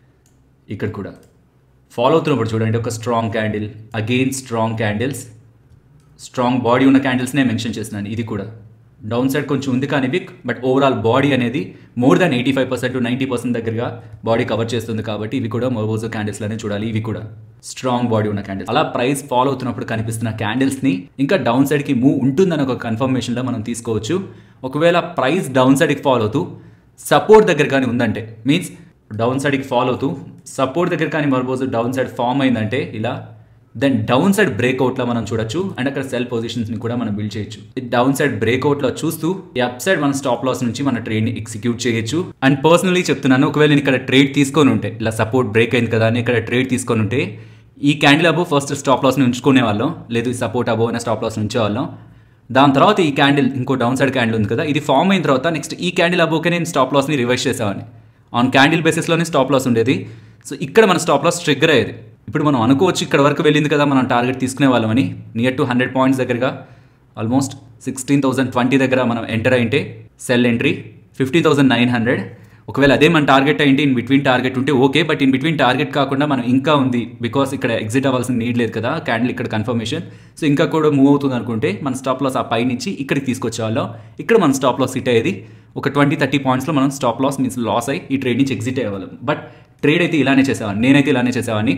ఇక్కడ కూడా ఫాలో అవుతున్నప్పుడు చూడండి ఒక strong candle again strong candles strong body ఉన్న క్యాండిల్స్నే మెన్షన్ చేస్తున్నాను ఇది కూడా డౌన్ సైడ్ కొంచెం ఉంది కానీ విక్ బట్ ఓవరాల్ బాడీ అనేది more than eighty five percent ninety percent దగ్గరగా బాడీ కవర్ చేస్తుంది కాబట్టి ఇవి కూడా మోబోజో క్యాండిల్స్లోనే చూడాలి ఇవి కూడా స్ట్రాంగ్ బాడీ ఉన్న క్యాండిల్స్ అలా ప్రైస్ ఫాలో అవుతున్నప్పుడు కనిపిస్తున్న క్యాండిల్స్ని ఇంకా డౌన్ సైడ్కి మూవ్ ఉంటుందని ఒక కన్ఫర్మేషన్లో మనం తీసుకోవచ్చు ఒకవేళ ప్రైస్ డౌన్ సైడ్కి ఫాలో అవుతూ సపోర్ట్ దగ్గర కానీ ఉందంటే మీన్స్ డౌన్ సైడ్కి ఫాలో అవుతూ సపోర్ట్ దగ్గర కానీ మరోజు డౌన్ సైడ్ ఫామ్ అయిందంటే ఇలా దెన్ డౌన్ సైడ్ బ్రేక్అవుట్లో మనం చూడొచ్చు అండ్ అక్కడ సెల్ పొజిషన్స్ని కూడా మనం బిల్డ్ చేయొచ్చు డౌన్ సైడ్ బ్రేక్అవుట్లో చూస్తూ ఈ అప్ సైడ్ మన స్టాప్ లాస్ నుంచి మన ట్రేడ్ని ఎగ్జిక్యూట్ చేయొచ్చు అండ్ పర్సనలీ చెప్తున్నాను ఒకవేళ నేను ఇక్కడ ట్రేడ్ తీసుకొని ఉంటే ఇలా సపోర్ట్ బ్రేక్ అయింది కదా అని ఇక్కడ ట్రేడ్ తీసుకొని ఉంటే ఈ క్యాండిల్ అబో ఫస్ట్ స్టాప్ లాస్ని ఉంచుకునే వాళ్ళం లేదు సపోర్ట్ అబో అనే స్టాప్ లాస్ ఉంచే వాళ్ళం దాని తర్వాత ఈ క్యాండిల్ ఇంకో డౌన్ సైడ్ క్యాండిల్ ఉంది కదా ఇది ఫామ్ అయిన తర్వాత నెక్స్ట్ ఈ క్యాండిల్ అబోకే నేను స్టాప్ లాస్ని రివైజ్ చేసేవాడిని ఆన్ క్యాండిల్ బేసిస్లోనే స్టాప్ లాస్ ఉండేది సో ఇక్కడ మన స్టాప్ లాస్ ట్రిగ్గర్ అయ్యేది ఇప్పుడు మనం అనుకోవచ్చు ఇక్కడ వరకు వెళ్ళింది కదా మనం టార్గెట్ తీసుకునే వాళ్ళమని నియర్ టు హండ్రెడ్ పాయింట్స్ దగ్గరగా ఆల్మోస్ట్ సిక్స్టీన్ థౌసండ్ ట్వంటీ దగ్గర మనం ఎంటర్ అయింటే sell entry fifty thousand nine hundred ఒకవేళ అదే మన టార్గెట్ అయింటి ఇన్ బిట్వీన్ టార్గెట్ ఉంటే okay but in between target కాకుండా మనం ఇంకా ఉంది బికాస్ ఇక్కడ ఎగ్జిట్ అవ్వాల్సిన నీడ్ లేదు కదా క్యాండిల్ ఇక్కడ కన్ఫర్మేషన్ సో ఇంకా కూడా మూవ్ అవుతుంది అనుకుంటే మన స్టాప్ లాస్ ఆ పై నుంచి ఇక్కడికి తీసుకొచ్చే వాళ్ళం ఇక్కడ మన స్టాప్ లాస్ హిట్ అయ్యేది ఒక ట్వంటీ థర్టీ పాయింట్స్లో మనం స్టాప్ లాస్ మీన్స్ లాస్ అయ్యి ఈ ట్రేడ్ నుంచి ఎగ్జిట్ అయ్యేవాళ్ళం బట్ ట్రేడ్ అయితే ఇలానే చేసేవాడిని నేనైతే ఇలానే చేసేవాడిని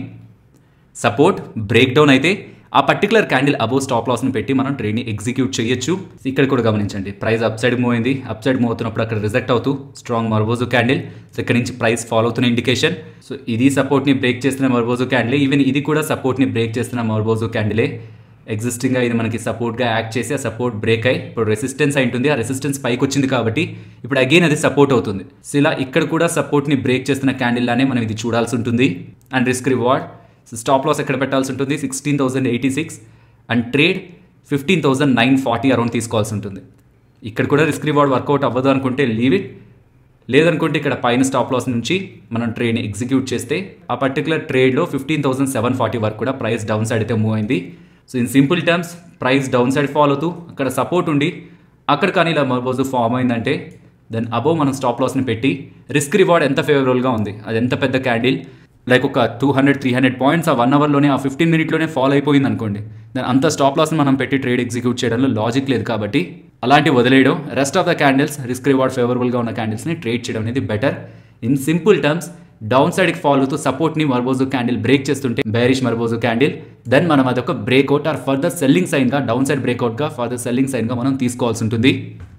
సపోర్ట్ బ్రేక్ డౌన్ అయితే ఆ పర్టికులర్ క్యాండిల్ అబోవ్ స్టాప్ లాస్ని పెట్టి మనం ట్రేడ్ని ఎగ్జిక్యూట్ చేయొచ్చు ఇక్కడ కూడా గమనించండి ప్రైస్ అప్ సైడ్ మూవ్ అయింది అప్ సైడ్ మూవ్ అవుతున్నప్పుడు అక్కడ రిజెక్ట్ అవుతూ స్ట్రాంగ్ మర్బోజు క్యాండిల్ సో ఇక్కడ నుంచి ప్రైస్ ఫాలో అవుతున్న ఇండికేషన్ సో ఇది సపోర్ట్ని బ్రేక్ చేస్తున్న మర్బోజు క్యాండిల్ ఈవెన్ ఇది కూడా సపోర్ట్ని బ్రేక్ చేస్తున్న మర్బోజు క్యాండిలే ఎగ్జిస్టింగ్గా ఇది మనకి సపోర్ట్గా యాక్ట్ చేసి ఆ సపోర్ట్ బ్రేక్ అయ్యి ఇప్పుడు రెసిస్టెన్స్ అయి ఉంటుంది ఆ రెసిస్టెన్స్ పైకి వచ్చింది కాబట్టి ఇప్పుడు అగైన్ అది సపోర్ట్ అవుతుంది సో ఇలా ఇక్కడ కూడా సపోర్ట్ని బ్రేక్ చేస్తున్న క్యాండిల్ లానే మనం ఇది చూడాల్సి ఉంటుంది and risk reward so stop loss ఎక్కడ పెట్టాల్సి ఉంటుంది sixteen thousand eighty six and trade fifteen thousand nine forty around తీసుకోవాల్సి ఉంటుంది ఇక్కడ కూడా రిస్క్ రివార్డ్ వర్కౌట్ అవ్వదు అనుకుంటే లీవ్ ఇట్ లేదనుకుంటే ఇక్కడ పైన స్టాప్ లాస్ నుంచి మనం ట్రేడ్ని ఎగ్జిక్యూట్ చేస్తే ఆ పర్టికులర్ ట్రేడ్లో ఫిఫ్టీన్ థౌసండ్ సెవెన్ ఫార్టీ వరకు కూడా ప్రైస్ డౌన్ సైడ్ అయితే మూవ్ అయింది so in simple terms price down side follow అవుతూ అక్కడ సపోర్ట్ ఉండి అక్కడ కానీ ఇలా మరోజు ఫామ్ అయిందంటే దెన్ అబోవ్ మనం స్టాప్ లాస్ని పెట్టి రిస్క్ రివార్డ్ ఎంత ఫేవరబుల్గా ఉంది అది ఎంత పెద్ద క్యాండిల్ లైక్ ఒక two hundred three hundred points ఆ వన్ అవర్లోనే ఆ ఫిఫ్టీన్ మినిట్లోనే ఫాలో అయిపోయింది అనుకోండి దాని అంత స్టాప్ లాస్ని మనం పెట్టి ట్రేడ్ ఎగ్జిక్యూట్ చేయడంలో లాజిక్ లేదు కాబట్టి అలాంటి వదిలేయడం rest of the candles risk reward ఫేవరబుల్గా ఉన్న క్యాండిల్స్ని ట్రేడ్ చేయడం అనేది better in simple terms down సైడ్కి ఫాలో అవుతూ సపోర్ట్ని మర్బోజు క్యాండిల్ బ్రేక్ చేస్తుంటే బేరిష్ మర్బోజు క్యాండిల్ దెన్ మనం అదొక బ్రేక్అవుట్ ఆర్ ఫర్దర్ సెల్లింగ్ సైన్గా డౌన్ సైడ్ బ్రేక్అవుట్గా ఫర్దర్ సెల్లింగ్ సైన్గా మనం తీసుకోవాల్సి ఉంటుంది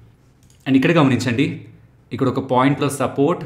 అండ్ ఇక్కడ గమనించండి ఇక్కడ ఒక పాయింట్లో సపోర్ట్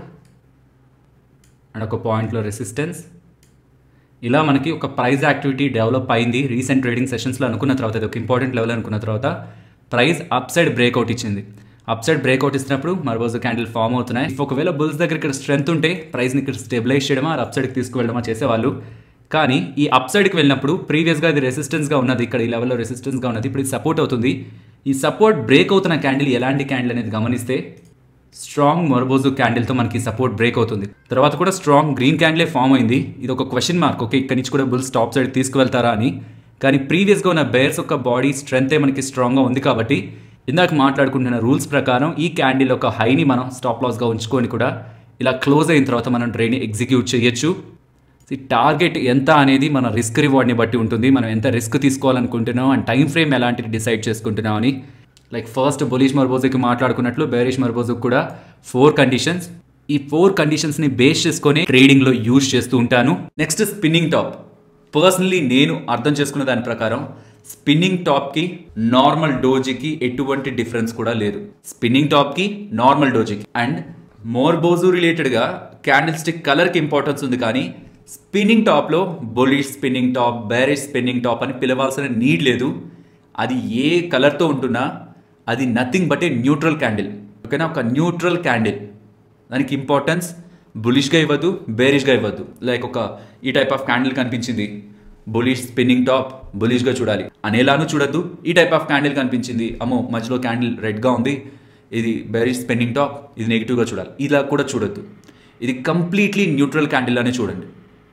అండ్ ఒక పాయింట్లో రెసిస్టెన్స్ ఇలా మనకి ఒక ప్రైస్ యాక్టివిటీ డెవలప్ అయింది రీసెంట్ ట్రేడింగ్ సెషన్స్లో అనుకున్న తర్వాత ఇది ఒక ఇంపార్టెంట్ లెవెల్ అనుకున్న తర్వాత ప్రైస్ అప్ సైడ్ బ్రేక్అవుట్ ఇచ్చింది అప్ సైడ్ బ్రేక్అవుట్ ఇచ్చినప్పుడు మరోజు క్యాండిల్ ఫామ్ అవుతున్నాయి ఒకవేళ బుల్స్ దగ్గర ఇక్కడ స్ట్రెంత్ ఉంటే ప్రైస్ని ఇక్కడ స్టెబిలైజ్ చేయడమా అప్ సైడ్కి తీసుకువెళ్ళడమా చేసేవాళ్ళు కానీ ఈ అప్ సైడ్కి వెళ్ళినప్పుడు ప్రీవియస్గా ఇది రెసిస్టెన్స్గా ఉన్నది ఇక్కడ ఈ లెవెల్లో రెసిస్టెన్స్గా ఉన్నది ఇప్పుడు ఇది సపోర్ట్ అవుతుంది ఈ సపోర్ట్ బ్రేక్ అవుతున్న క్యాండిల్ ఎలాంటి క్యాండిల్ అనేది గమనిస్తే స్ట్రాంగ్ మొరబోజు క్యాండిల్తో మనకి సపోర్ట్ బ్రేక్ అవుతుంది తర్వాత కూడా స్ట్రాంగ్ గ్రీన్ క్యాండిలే ఫామ్ అయింది ఇది ఒక క్వశ్చన్ మార్క్ ఓకే ఇక్కడ నుంచి కూడా బుల్స్ టాప్ సైడ్ తీసుకువెళ్తారా అని కానీ ప్రీవియస్గా ఉన్న బేర్స్ యొక్క బాడీ స్ట్రెంతే మనకి స్ట్రాంగ్గా ఉంది కాబట్టి ఇందాక మాట్లాడుకుంటున్న రూల్స్ ప్రకారం ఈ క్యాండిల్ ఒక హైని మనం స్టాప్ లాస్గా ఉంచుకొని కూడా ఇలా క్లోజ్ అయిన తర్వాత మనం ట్రైన్ ఎగ్జిక్యూట్ చేయొచ్చు ఈ టార్గెట్ ఎంత అనేది మన రిస్క్ రివార్డ్ని బట్టి ఉంటుంది మనం ఎంత రిస్క్ తీసుకోవాలనుకుంటున్నాం అండ్ టైం ఫ్రేమ్ ఎలాంటిది డిసైడ్ చేసుకుంటున్నాం అని లైక్ ఫస్ట్ బులిష్ మర్బోజుకి మాట్లాడుకున్నట్లు బేరిష్ మర్బోజుకి కూడా ఫోర్ కండిషన్స్ ఈ ఫోర్ కండిషన్స్ని బేస్ చేసుకొని ట్రేడింగ్లో యూజ్ చేస్తూ ఉంటాను నెక్స్ట్ స్పిన్నింగ్ టాప్ పర్సనలీ నేను అర్థం చేసుకున్న దాని ప్రకారం స్పిన్నింగ్ టాప్కి నార్మల్ డోజీకి ఎటువంటి డిఫరెన్స్ కూడా లేదు స్పిన్నింగ్ టాప్కి నార్మల్ డోజీకి అండ్ మోర్బోజు రిలేటెడ్గా క్యాండిల్ స్టిక్ కలర్కి ఇంపార్టెన్స్ ఉంది కానీ స్పిన్నింగ్ టాప్లో bullish spinning top bearish spinning top అని పిలవాల్సిన నీడ్ లేదు అది ఏ కలర్తో ఉంటున్నా అది nothing but a neutral candle ఓకేనా ఒక న్యూట్రల్ క్యాండిల్ దానికి ఇంపార్టెన్స్ బులిష్గా ఇవ్వద్దు బేరిష్గా ఇవ్వద్దు లైక్ ఒక ఈ టైప్ ఆఫ్ క్యాండిల్ కనిపించింది బులిష్ స్పిన్నింగ్ టాప్ బులిష్గా చూడాలి అనేలాను చూడద్దు ఈ టైప్ ఆఫ్ క్యాండిల్ కనిపించింది అమ్మో మధ్యలో క్యాండిల్ రెడ్గా ఉంది ఇది బెరిష్ స్పెండింగ్ టాప్ ఇది నెగిటివ్గా చూడాలి ఇలా కూడా చూడొద్దు ఇది కంప్లీట్లీ న్యూట్రల్ క్యాండిల్ అనే చూడండి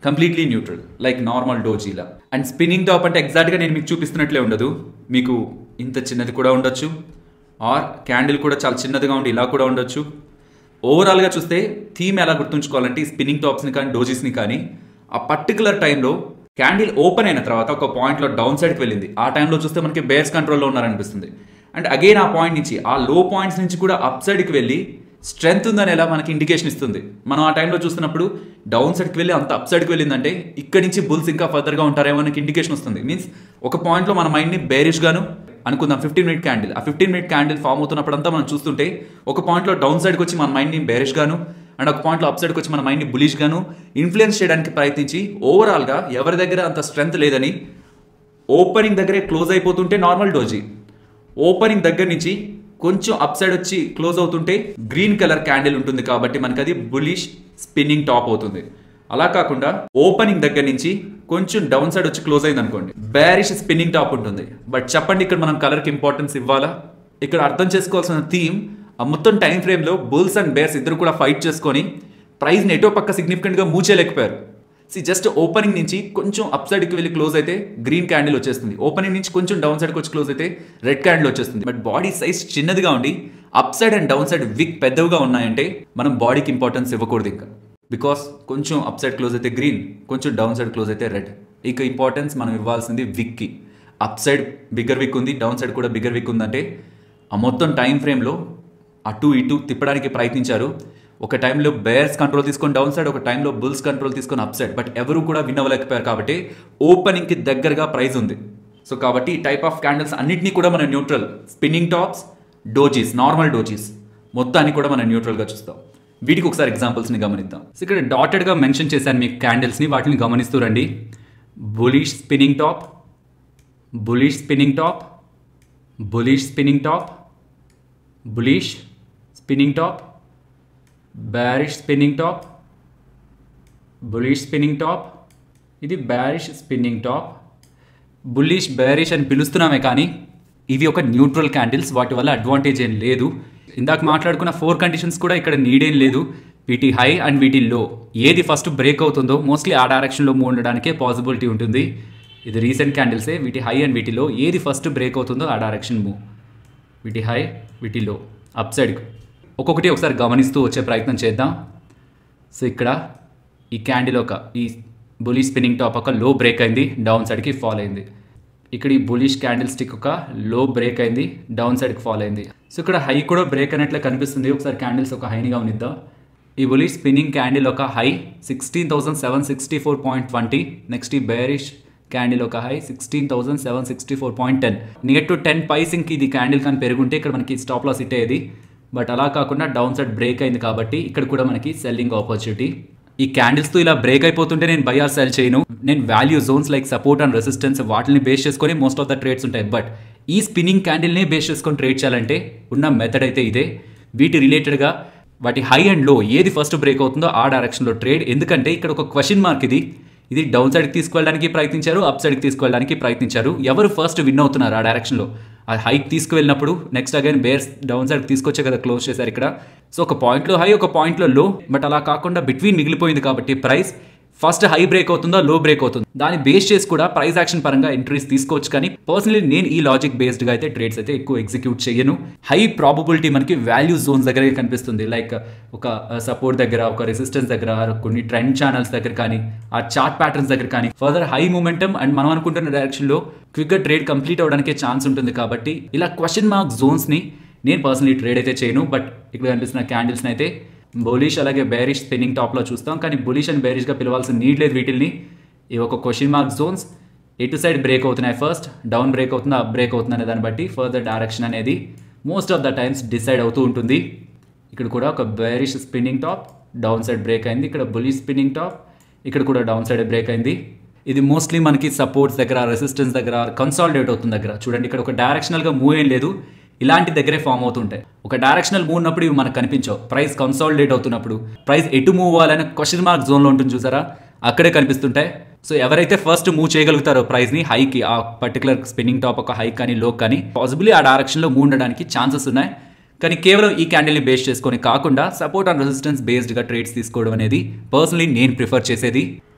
కంప్లీట్లీ న్యూట్రల్ లైక్ నార్మల్ డోజీలా అండ్ స్పిన్నింగ్ టాప్ అంటే ఎగ్జాక్ట్గా నేను మీకు చూపిస్తున్నట్లే ఉండదు మీకు ఇంత చిన్నది కూడా ఉండొచ్చు ఆర్ క్యాండిల్ కూడా చాలా చిన్నదిగా ఉండి ఇలా కూడా ఉండొచ్చు ఓవరాల్గా చూస్తే థీమ్ ఎలా గుర్తుంచుకోవాలంటే ఈ స్పిన్నింగ్ టాప్స్ని కానీ డోజీస్ని కానీ ఆ పర్టికులర్ టైంలో క్యాండిల్ ఓపెన్ అయిన తర్వాత ఒక పాయింట్లో డౌన్ సైడ్కి వెళ్ళింది ఆ టైంలో చూస్తే మనకి బేర్స్ కంట్రోల్లో ఉన్నారనిపిస్తుంది అండ్ అగైన్ ఆ పాయింట్ నుంచి ఆ లో పాయింట్స్ నుంచి కూడా అప్ సైడ్కి వెళ్ళి స్ట్రెంగ్త్ ఉందని ఎలా మనకి ఇండికేషన్ ఇస్తుంది మనం ఆ టైంలో చూస్తున్నప్పుడు డౌన్ సైడ్కి వెళ్ళి అంత అప్ సైడ్కి వెళ్ళిందంటే ఇక్కడి నుంచి బుల్స్ ఇంకా ఫర్దర్గా ఉంటారేమో మనకి ఇండికేషన్ వస్తుంది మీన్స్ ఒక పాయింట్లో మన మైండ్ని బేరిష్ గాను అనుకుందాం ఫిఫ్టీన్ మినిట్ క్యాండిల్ ఆ ఫిఫ్టీన్ మినిట్ క్యాండిల్ ఫామ్ అవుతున్నప్పుడంతా మనం చూస్తుంటే ఒక పాయింట్లో డౌన్ సైడ్కి వచ్చి మన మైండ్ని బేరిష్ గాను అండ్ ఒక పాయింట్లో అప్ సైడ్కి వచ్చి మన మైండ్ని బులిష్ గాను ఇన్ఫ్లుయెన్స్ చేయడానికి ప్రయత్నించి ఓవరాల్గా ఎవరి దగ్గర అంత స్ట్రెంగ్త్ లేదని ఓపెనింగ్ దగ్గరే క్లోజ్ అయిపోతుంటే నార్మల్ డోజీ ఓపెనింగ్ దగ్గర నుంచి కొంచెం అప్ సైడ్ వచ్చి క్లోజ్ అవుతుంటే గ్రీన్ కలర్ క్యాండిల్ ఉంటుంది కాబట్టి మనకి అది బులిష్ స్పిన్నింగ్ టాప్ అవుతుంది అలా కాకుండా ఓపెనింగ్ దగ్గర నుంచి కొంచెం డౌన్ సైడ్ వచ్చి క్లోజ్ అయింది అనుకోండి బ్యారిష్ స్పిన్నింగ్ టాప్ ఉంటుంది బట్ చెప్పండి ఇక్కడ మనం కలర్కి ఇంపార్టెన్స్ ఇవ్వాలా ఇక్కడ అర్థం చేసుకోవాల్సిన థీమ్ ఆ మొత్తం టైం ఫ్రేమ్లో బుల్స్ అండ్ బేర్స్ ఇద్దరు కూడా ఫైట్ చేసుకొని ప్రైస్ని ఎటో పక్క సిగ్నిఫికెంట్గా మూవ్ చేయలేకపోయారు సి జస్ట్ ఓపెనింగ్ నుంచి కొంచెం అప్ సైడ్కి వెళ్ళి క్లోజ్ అయితే గ్రీన్ క్యాండిల్ వచ్చేస్తుంది ఓపెనింగ్ నుంచి కొంచెం డౌన్ సైడ్కి వచ్చి క్లోజ్ అయితే రెడ్ క్యాండిల్ వచ్చేస్తుంది బట్ బాడీ సైజ్ చిన్నదిగా ఉండి up side and down side wick పెద్దవిగా ఉన్నాయంటే మనం బాడీకి ఇంపార్టెన్స్ ఇవ్వకూడదు ఇంకా బికాస్ కొంచెం అప్ సైడ్ క్లోజ్ అయితే గ్రీన్ కొంచెం డౌన్ సైడ్ క్లోజ్ అయితే రెడ్ ఇక ఇంపార్టెన్స్ మనం ఇవ్వాల్సింది విక్కి అప్ సైడ్ బిగ్గర్ విక్ ఉంది డౌన్ సైడ్ కూడా బిగ్గర్ విక్ ఉందంటే ఆ మొత్తం టైం ఫ్రేమ్లో అటు ఇటు తిప్పడానికి ప్రయత్నించారు ఒక టైంలో బేర్స్ కంట్రోల్ తీసుకొని డౌన్ సైడ్ ఒక టైంలో బుల్స్ కంట్రోల్ తీసుకొని అప్ సైడ్ బట్ ఎవరు కూడా విన్ అవ్వలేకపోయారు కాబట్టి ఓపెనింగ్కి దగ్గరగా ప్రైజ్ ఉంది సో కాబట్టి ఈ టైప్ ఆఫ్ క్యాండిల్స్ అన్నింటినీ కూడా మనం neutral spinning tops dojis normal dojis మొత్తాన్ని కూడా మనం న్యూట్రల్గా చూస్తాం వీటికి ఒకసారి ఎగ్జాంపుల్స్ని గమనిద్దాం సో ఇక్కడ డాటెడ్గా మెన్షన్ చేశాను మీకు క్యాండిల్స్ని వాటిని గమనిస్తూ రండి bullish spinning top bullish spinning top bullish spinning top bullish spinning top bearish spinning top bullish spinning top ఇది bearish spinning top bullish bearish అని పిలుస్తున్నామే కానీ ఇవి ఒక న్యూట్రల్ క్యాండిల్స్ వాటి వల్ల అడ్వాంటేజ్ ఏం లేదు ఇందాక మాట్లాడుకున్న ఫోర్ కండిషన్స్ కూడా ఇక్కడ నీడేం లేదు వీటి హై అండ్ వీటి లో ఏది ఫస్ట్ బ్రేక్ అవుతుందో మోస్ట్లీ ఆ డైరెక్షన్లో మూవ్ ఉండడానికే పాసిబిలిటీ ఉంటుంది ఇది రీసెంట్ క్యాండిల్సే వీటి హై అండ్ వీటి లో ఏది ఫస్ట్ బ్రేక్ అవుతుందో ఆ డైరెక్షన్ మూవ్ వీటి హై వీటి లో అప్ సైడ్కి ఒక్కొక్కటి ఒకసారి గమనిస్తూ వచ్చే ప్రయత్నం చేద్దాం సో ఇక్కడ ఈ క్యాండిల్ ఒక ఈ బులిష్ స్పిన్నింగ్ టాప్ ఒక లో బ్రేక్ అయింది డౌన్ సైడ్కి ఫాల్ అయింది ఇక్కడ ఈ బులిష్ క్యాండిల్ స్టిక్ ఒక లో బ్రేక్ అయింది డౌన్ సైడ్కి ఫాల్ అయింది సో ఇక్కడ హై కూడా బ్రేక్ అయినట్లే కనిపిస్తుంది ఒకసారి క్యాండిల్స్ ఒక హైనిగా ఉన్నిద్దాం ఈ బులిష్ స్పిన్నింగ్ క్యాండిల్ ఒక high sixteen thousand seven sixty four point twenty next ఈ బేరిష్ క్యాండిల్ ఒక high sixteen thousand seven sixty four point ten near to ten పైసింగ్కి ఇది క్యాండిల్ కానీ పెరుగుంటే ఇక్కడ మనకి స్టాప్ లాస్ హిట్ అయ్యేది బట్ అలా కాకుండా డౌన్ సైడ్ బ్రేక్ అయింది కాబట్టి ఇక్కడ కూడా మనకి సెల్లింగ్ ఆపర్చునిటీ ఈ క్యాండిల్స్తో ఇలా బ్రేక్ అయిపోతుంటే నేను బై ఆర్ సెల్ చేయను నేను value zones like support and resistance వాటిని బేస్ చేసుకొని మోస్ట్ ఆఫ్ ద ట్రేడ్స్ ఉంటాయి బట్ ఈ స్పిన్నింగ్ క్యాండిల్నే బేస్ చేసుకొని ట్రేడ్ చేయాలంటే ఉన్న మెథడ్ అయితే ఇదే వీటి రిలేటెడ్గా వాటి హై అండ్ లో ఏది ఫస్ట్ బ్రేక్ అవుతుందో ఆ డైరెక్షన్లో ట్రేడ్ ఎందుకంటే ఇక్కడ ఒక క్వశ్చన్ మార్క్ ఇది ఇది డౌన్ సైడ్కి తీసుకువెళ్ళడానికి ప్రయత్నించారు అప్ సైడ్కి తీసుకువెళ్ళడానికి ప్రయత్నించారు ఎవరు ఫస్ట్ విన్ అవుతున్నారు ఆ డైరెక్షన్లో ఆ హైక్ తీసుకువెళ్ళినప్పుడు next again bears down side తీసుకొచ్చే కదా క్లోజ్ చేశారు ఇక్కడ సో ఒక పాయింట్లో హై ఒక పాయింట్లో లో బట్ అలా కాకుండా బిట్వీన్ మిగిలిపోయింది కాబట్టి ప్రైస్ ఫస్ట్ హై బ్రేక్ అవుతుందో లో బ్రేక్ అవుతుందో దాన్ని బేస్ చేసి కూడా ప్రైస్ యాక్షన్ పరంగా ఎంట్రీస్ తీసుకోవచ్చు కానీ పర్సనలీ నేను ఈ లాజిక్ బేస్డ్గా అయితే ట్రేడ్స్ అయితే ఎక్కువ ఎగ్జిక్యూట్ చేయను హై ప్రాబబిలిటీ మనకి వాల్యూ జోన్స్ దగ్గర కనిపిస్తుంది లైక్ ఒక సపోర్ట్ దగ్గర ఒక రెసిస్టెన్స్ దగ్గర కొన్ని ట్రెండ్ ఛానల్స్ దగ్గర కానీ ఆ చార్ట్ ప్యాటర్న్స్ దగ్గర కానీ ఫర్దర్ హై మూమెంటం అండ్ మనం అనుకుంటున్న డైరెక్షన్లో క్విక్గా ట్రేడ్ కంప్లీట్ అవడానికి ఛాన్స్ ఉంటుంది కాబట్టి ఇలా క్వశ్చన్ మార్క్ జోన్స్ని నేను పర్సనలీ ట్రేడ్ అయితే చేయను బట్ ఇక్కడ కనిపిస్తున్న క్యాండిల్స్ని అయితే బులిష్ అలాగే బేరిష్ స్పిన్నింగ్ టాప్లో చూస్తాం కానీ బులిష్ అండ్ బేరిష్గా పిలవాల్సిన నీడ్ లేదు వీటిని ఇవి ఒక క్వశ్చన్ మార్క్ జోన్స్ ఎటు సైడ్ బ్రేక్ అవుతున్నాయి ఫస్ట్ డౌన్ బ్రేక్ అవుతుందా అప్ బ్రేక్ అవుతుందా అనే దాన్ని బట్టి ఫర్దర్ డైరెక్షన్ అనేది most of the times decide అవుతూ ఉంటుంది ఇక్కడ కూడా ఒక bearish spinning top down side break అయింది ఇక్కడ బులిష్ స్పిన్నింగ్ టాప్ ఇక్కడ కూడా డౌన్ సైడ్ బ్రేక్ అయింది ఇది మోస్ట్లీ మనకి సపోర్ట్స్ దగ్గర రెసిస్టెన్స్ దగ్గర కన్సాలిడేట్ అవుతుంది దగ్గర చూడండి ఇక్కడ ఒక డైరెక్షనల్గా మూవ్ ఏం లేదు ఇలాంటి దగ్గరే ఫామ్ అవుతుంటాయి ఒక డైరెక్షనల్ మూవ్ ఉన్నప్పుడు ఇవి మనకు కనిపించవు ప్రైస్ కన్సాలిడేట్ అవుతున్నప్పుడు ప్రైస్ ఎటు మూవ్ అవ్వాలని క్వశ్చన్ మార్క్ జోన్లో ఉంటుంది చూసారా అక్కడే కనిపిస్తుంటాయి సో ఎవరైతే ఫస్ట్ మూవ్ చేయగలుగుతారో ప్రైస్ని హైకి ఆ పర్టికులర్ స్పిన్నింగ్ టాప్ ఒక హైక్ కానీ లో కానీ పాసిబిలీ ఆ డైరెక్షన్లో మూవ్ ఉండడానికి ఛాన్సెస్ ఉన్నాయి కానీ కేవలం ఈ క్యాండిల్ని బేస్ చేసుకొని కాకుండా సపోర్ట్ అండ్ రెసిస్టెన్స్ బేస్డ్గా ట్రేడ్స్ తీసుకోవడం అనేది పర్సనలీ నేను ప్రిఫర్ చేసేది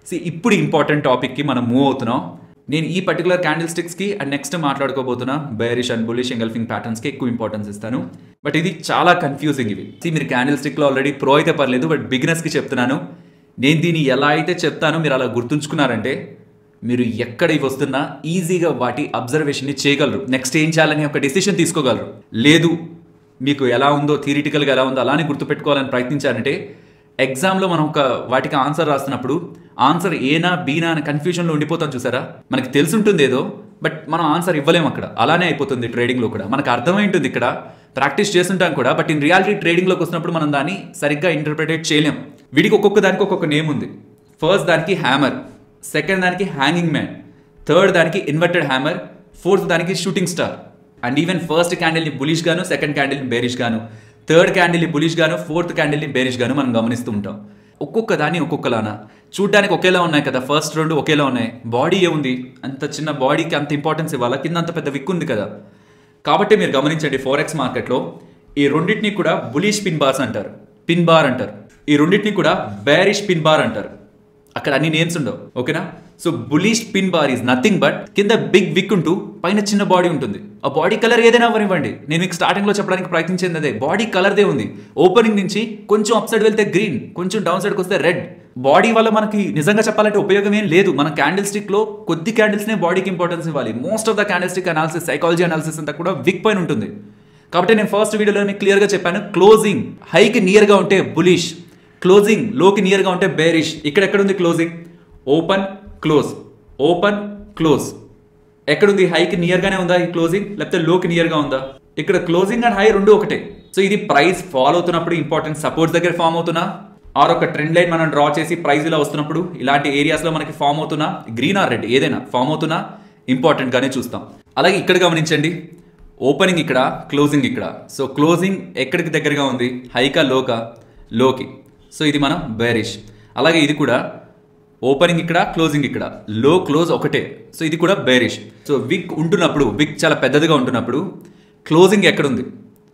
సి ఇప్పుడు ఇంపార్టెంట్ టాపిక్కి మనం మూవ్ అవుతున్నాం నేను ఈ పర్టికులర్ క్యాండిల్ స్టిక్స్కి అండ్ నెక్స్ట్ మాట్లాడుకోబోతున్నా బేరిష్ అండ్ బులిష్ ఎంగల్ఫింగ్ ప్యాటర్న్స్కి ఎక్కువ ఇంపార్టెన్స్ ఇస్తాను బట్ ఇది చాలా కన్ఫ్యూజింగ్ ఇవి See, మీరు క్యాండిల్ స్టిక్లో ఆల్రెడీ ప్రో అయితే పర్లేదు బట్ బిగినర్స్కి చెప్తున్నాను నేను దీన్ని ఎలా అయితే చెప్తానో మీరు అలా గుర్తుంచుకున్నారంటే మీరు ఎక్కడ ఇవి వస్తున్నా ఈజీగా వాటి అబ్జర్వేషన్ని చేయగలరు నెక్స్ట్ ఏం చేయాలని ఒక డెసిషన్ తీసుకోగలరు లేదు మీకు ఎలా ఉందో థియరిటికల్గా ఎలా ఉందో అలానే గుర్తుపెట్టుకోవాలని ప్రయత్నించారంటే ఎగ్జామ్లో మనం ఒక వాటికి ఆన్సర్ రాస్తున్నప్పుడు ఆన్సర్ ఏనా బీనా అని కన్ఫ్యూజన్లో ఉండిపోతాం చూసారా మనకి తెలుసుంటుంది ఏదో బట్ మనం ఆన్సర్ ఇవ్వలేము అక్కడ అలానే అయిపోతుంది ట్రేడింగ్లో కూడా మనకు అర్థమై ఉంటుంది ఇక్కడ ప్రాక్టీస్ చేస్తుంటాం కూడా బట్ ఇన్ రియాలిటీ ట్రేడింగ్లోకి వచ్చినప్పుడు మనం దాన్ని సరిగ్గా ఇంటర్ప్రిటేట్ చేయలేం వీడికి ఒక్కొక్క దానికి ఒక్కొక్క నేమ్ ఉంది ఫస్ట్ దానికి హ్యామర్ సెకండ్ దానికి హ్యాంగింగ్ మ్యాన్ థర్డ్ దానికి ఇన్వర్టెడ్ హ్యామర్ ఫోర్త్ దానికి shooting star and even first క్యాండిల్ని బులిష్ గాను సెకండ్ క్యాండిల్ని బేరిష్ గాను థర్డ్ క్యాండిల్ని బులిష్ గాను ఫోర్త్ క్యాండిల్ని బేరిష్ గాను మనం గమనిస్తూ ఉంటాం ఒక్కొక్క దాన్ని ఒక్కొక్కలానా చూడ్డానికి ఒకేలా ఉన్నాయి కదా ఫస్ట్ రెండు ఒకేలా ఉన్నాయి బాడీ ఏముంది అంత చిన్న బాడీకి అంత ఇంపార్టెన్స్ ఇవ్వాలా కింద అంత పెద్ద విక్ ఉంది కదా కాబట్టి మీరు గమనించండి ఫోరెక్స్ మార్కెట్లో ఈ రెండింటిని కూడా బులిష్ పిన్ బార్స్ అంటారు పిన్ బార్ అంటారు ఈ రెండింటిని కూడా బేరిష్ పిన్ బార్ అంటారు అక్కడ అన్ని నేమ్స్ ఉండవు ఓకేనా so bullish pin bar is nothing but కింద బిగ్ విక్ ఉంటూ పైన చిన్న బాడీ ఉంటుంది ఆ బాడీ కలర్ ఏదైనా అవ్వనివ్వండి నేను మీకు స్టార్టింగ్ లో చెప్పడానికి ప్రయత్నించింది అదే బాడీ కలర్దే ఉంది ఓపెనింగ్ నుంచి కొంచెం అప్ సైడ్ వెళ్తే గ్రీన్ కొంచెం డౌన్ సైడ్కి వస్తే రెడ్ బాడీ వల్ల మనకి నిజంగా చెప్పాలంటే ఉపయోగం ఏం లేదు మన క్యాండిల్ స్టిక్ లో కొద్ది క్యాండిల్స్ నే బాడీకి ఇంపార్టెన్స్ ఇవ్వాలి most of the candlestick analysis psychology analysis అంతా కూడా విక్ పైన ఉంటుంది కాబట్టి నేను ఫస్ట్ వీడియోలో మీకు క్లియర్గా చెప్పాను క్లోజింగ్ హైకి నియర్గా ఉంటే బులిష్ క్లోజింగ్ లోకి నియర్గా ఉంటే బేరిష్ ఇక్కడ ఎక్కడ ఉంది closing open close open close ఎక్కడుంది హైకి నియర్గానే ఉందా ఈ క్లోజింగ్ లేకపోతే లోకి నియర్గా ఉందా ఇక్కడ క్లోజింగ్ అండ్ హై రెండు ఒకటే సో ఇది ప్రైస్ ఫాలో అవుతున్నప్పుడు ఇంపార్టెంట్ సపోర్ట్స్ దగ్గర ఫామ్ అవుతున్నా ఆర్ ఒక ట్రెండ్ లైన్ మనం డ్రా చేసి ప్రైస్ ఇలా వస్తున్నప్పుడు ఇలాంటి ఏరియాస్లో మనకి ఫామ్ అవుతున్నా గ్రీన్ ఆర్ రెడ్ ఏదైనా ఫామ్ అవుతున్నా ఇంపార్టెంట్గానే చూస్తాం అలాగే ఇక్కడ గమనించండి ఓపెనింగ్ ఇక్కడ క్లోజింగ్ ఇక్కడ సో క్లోజింగ్ ఎక్కడికి దగ్గరగా ఉంది హైకా లోకా లోకి సో ఇది మనం బేరిష్ అలాగే ఇది కూడా ఓపెనింగ్ ఇక్కడ క్లోజింగ్ ఇక్కడ లో క్లోజ్ ఒకటే సో ఇది కూడా బేరిష్ సో విక్ ఉంటున్నప్పుడు విక్ చాలా పెద్దదిగా ఉంటున్నప్పుడు క్లోజింగ్ ఎక్కడుంది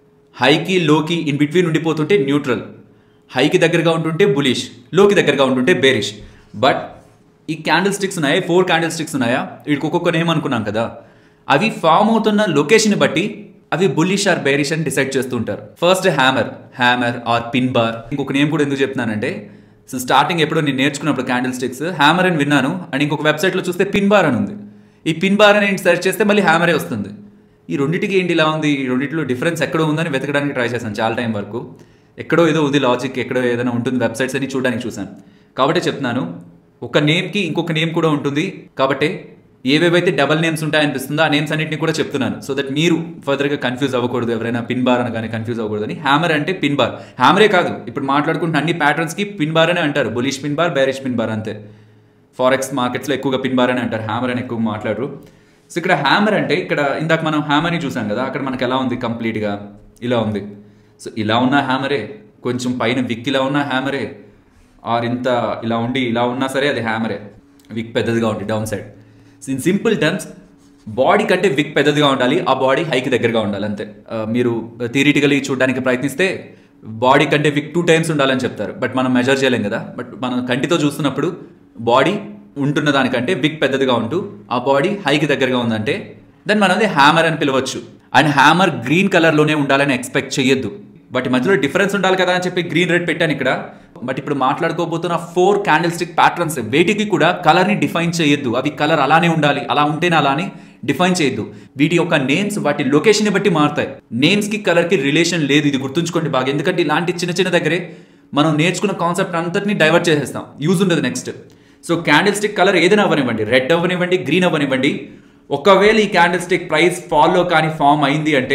హైకి లోకి ఇన్ బిట్వీన్ ఉండిపోతుంటే న్యూట్రల్ హైకి దగ్గరగా ఉంటుంటే బులిష్ లోకి దగ్గరగా ఉంటుంటే బేరిష్ బట్ ఈ క్యాండిల్ స్టిక్స్ ఉన్నాయా ఫోర్ క్యాండిల్ స్టిక్స్ ఉన్నాయా వీటికి ఒక్కొక్క నేమ్ అనుకున్నాం కదా అవి ఫామ్ అవుతున్న లొకేషన్ బట్టి అవి బుల్లిష్ ఆర్ బేరిష్ అని డిసైడ్ చేస్తుంటారు first hammer hammer or pin bar ఇంకొక నేమ్ కూడా ఎందుకు చెప్తున్నానంటే సో స్టార్టింగ్ ఎప్పుడో నేను నేర్చుకున్నప్పుడు క్యాండిల్ స్టిక్స్ హ్యామర్ అని విన్నాను అండ్ ఇంకొక వెబ్సైట్లో చూస్తే పిన్ బార్ అని ఉంది ఈ పిన్ బార్ అని సెర్చ్ చేస్తే మళ్ళీ హ్యామరే వస్తుంది ఈ రెండింటికి ఏంటి ఇలా ఉంది ఈ రెండింటిలో డిఫరెన్స్ ఎక్కడో ఉందని వెతకడానికి ట్రై చేశాను చాలా టైం వరకు ఎక్కడో ఏదో ఉంది లాజిక్ ఎక్కడో ఏదైనా ఉంటుంది వెబ్సైట్స్ అని చూడడానికి చూశాను కాబట్టి చెప్తున్నాను ఒక నేమ్కి ఇంకొక నేమ్ కూడా ఉంటుంది కాబట్టి ఏవేవైతే డబల్ నేమ్స్ ఉంటాయనిపిస్తుందో ఆ నేమ్స్ అన్నింటినీ కూడా చెప్తున్నాను సో దట్ మీరు ఫర్దర్గా కన్ఫ్యూజ్ అవ్వకూడదు ఎవరైనా పిన్ బార్ అనగానే కన్ఫ్యూజ్ అవ్వకూడదని హ్యామర్ అంటే పిన్ బార్ హ్యామరే కాదు ఇప్పుడు మాట్లాడుకుంటున్న అన్ని ప్యాటర్న్స్కి పిన్ బార్ అనే అంటారు bullish pin bar bearish pin bar అంతే ఫారెక్స్ మార్కెట్స్లో ఎక్కువగా పిన్ బార్ అని అంటారు హ్యామర్ అని ఎక్కువ మాట్లాడరు సో ఇక్కడ హ్యామర్ అంటే ఇక్కడ ఇందాక మనం హ్యామర్ని చూసాం కదా అక్కడ మనకు ఎలా ఉంది కంప్లీట్గా ఇలా ఉంది సో ఇలా ఉన్న హ్యామరే కొంచెం పైన విక్ ఇలా ఉన్న హ్యామరే ఆర్ ఇంత ఇలా ఉండి ఇలా ఉన్నా సరే అది హ్యామరే విక్ పెద్దదిగా ఉంది downside in simple terms body కంటే విక్ పెద్దదిగా ఉండాలి ఆ బాడీ హైకి దగ్గరగా ఉండాలి అంతే ఆ, మీరు థియరిటికలీ చూడడానికి ప్రయత్నిస్తే బాడీ కంటే విక్ టూ టైమ్స్ ఉండాలని చెప్తారు బట్ మనం మెజర్ చేయలేం కదా బట్ మనం కంటితో చూస్తున్నప్పుడు బాడీ ఉంటున్న దానికంటే విక్ పెద్దదిగా ఉంటూ ఆ బాడీ హైకి దగ్గరగా ఉందంటే దెన్ మనం అది హ్యామర్ అని పిలవచ్చు అండ్ హ్యామర్ గ్రీన్ కలర్లోనే ఉండాలని ఎక్స్పెక్ట్ చేయొద్దు బట్ ఈ మధ్యలో డిఫరెన్స్ ఉండాలి కదా అని చెప్పి గ్రీన్ రెడ్ పెట్టాను ఇక్కడ బట్ ఇప్పుడు మాట్లాడుకోబోతున్న ఫోర్ క్యాండిల్ స్టిక్ ప్యాటర్న్స్ వేటికి కూడా కలర్ని డిఫైన్ చేయొద్దు అవి కలర్ అలానే ఉండాలి అలా ఉంటేనే అలా అని డిఫైన్ చేయొద్దు వీటి యొక్క నేమ్స్ వాటి లొకేషన్ బట్టి మారుతాయి నేమ్స్ కి కలర్ కి రిలేషన్ లేదు ఇది గుర్తుంచుకోండి బాగా ఎందుకంటే ఇలాంటి చిన్న చిన్న దగ్గరే మనం నేర్చుకున్న కాన్సెప్ట్ అంతటిని డైవర్ట్ చేసేస్తాం యూజ్ ఉండదు next so candlestick colour ఏదైనా అవ్వనివ్వండి రెడ్ అవ్వనివ్వండి గ్రీన్ అవ్వనివ్వండి ఒకవేళ ఈ క్యాండిల్ స్టిక్ ప్రైస్ ఫాలో కానీ ఫామ్ అయింది అంటే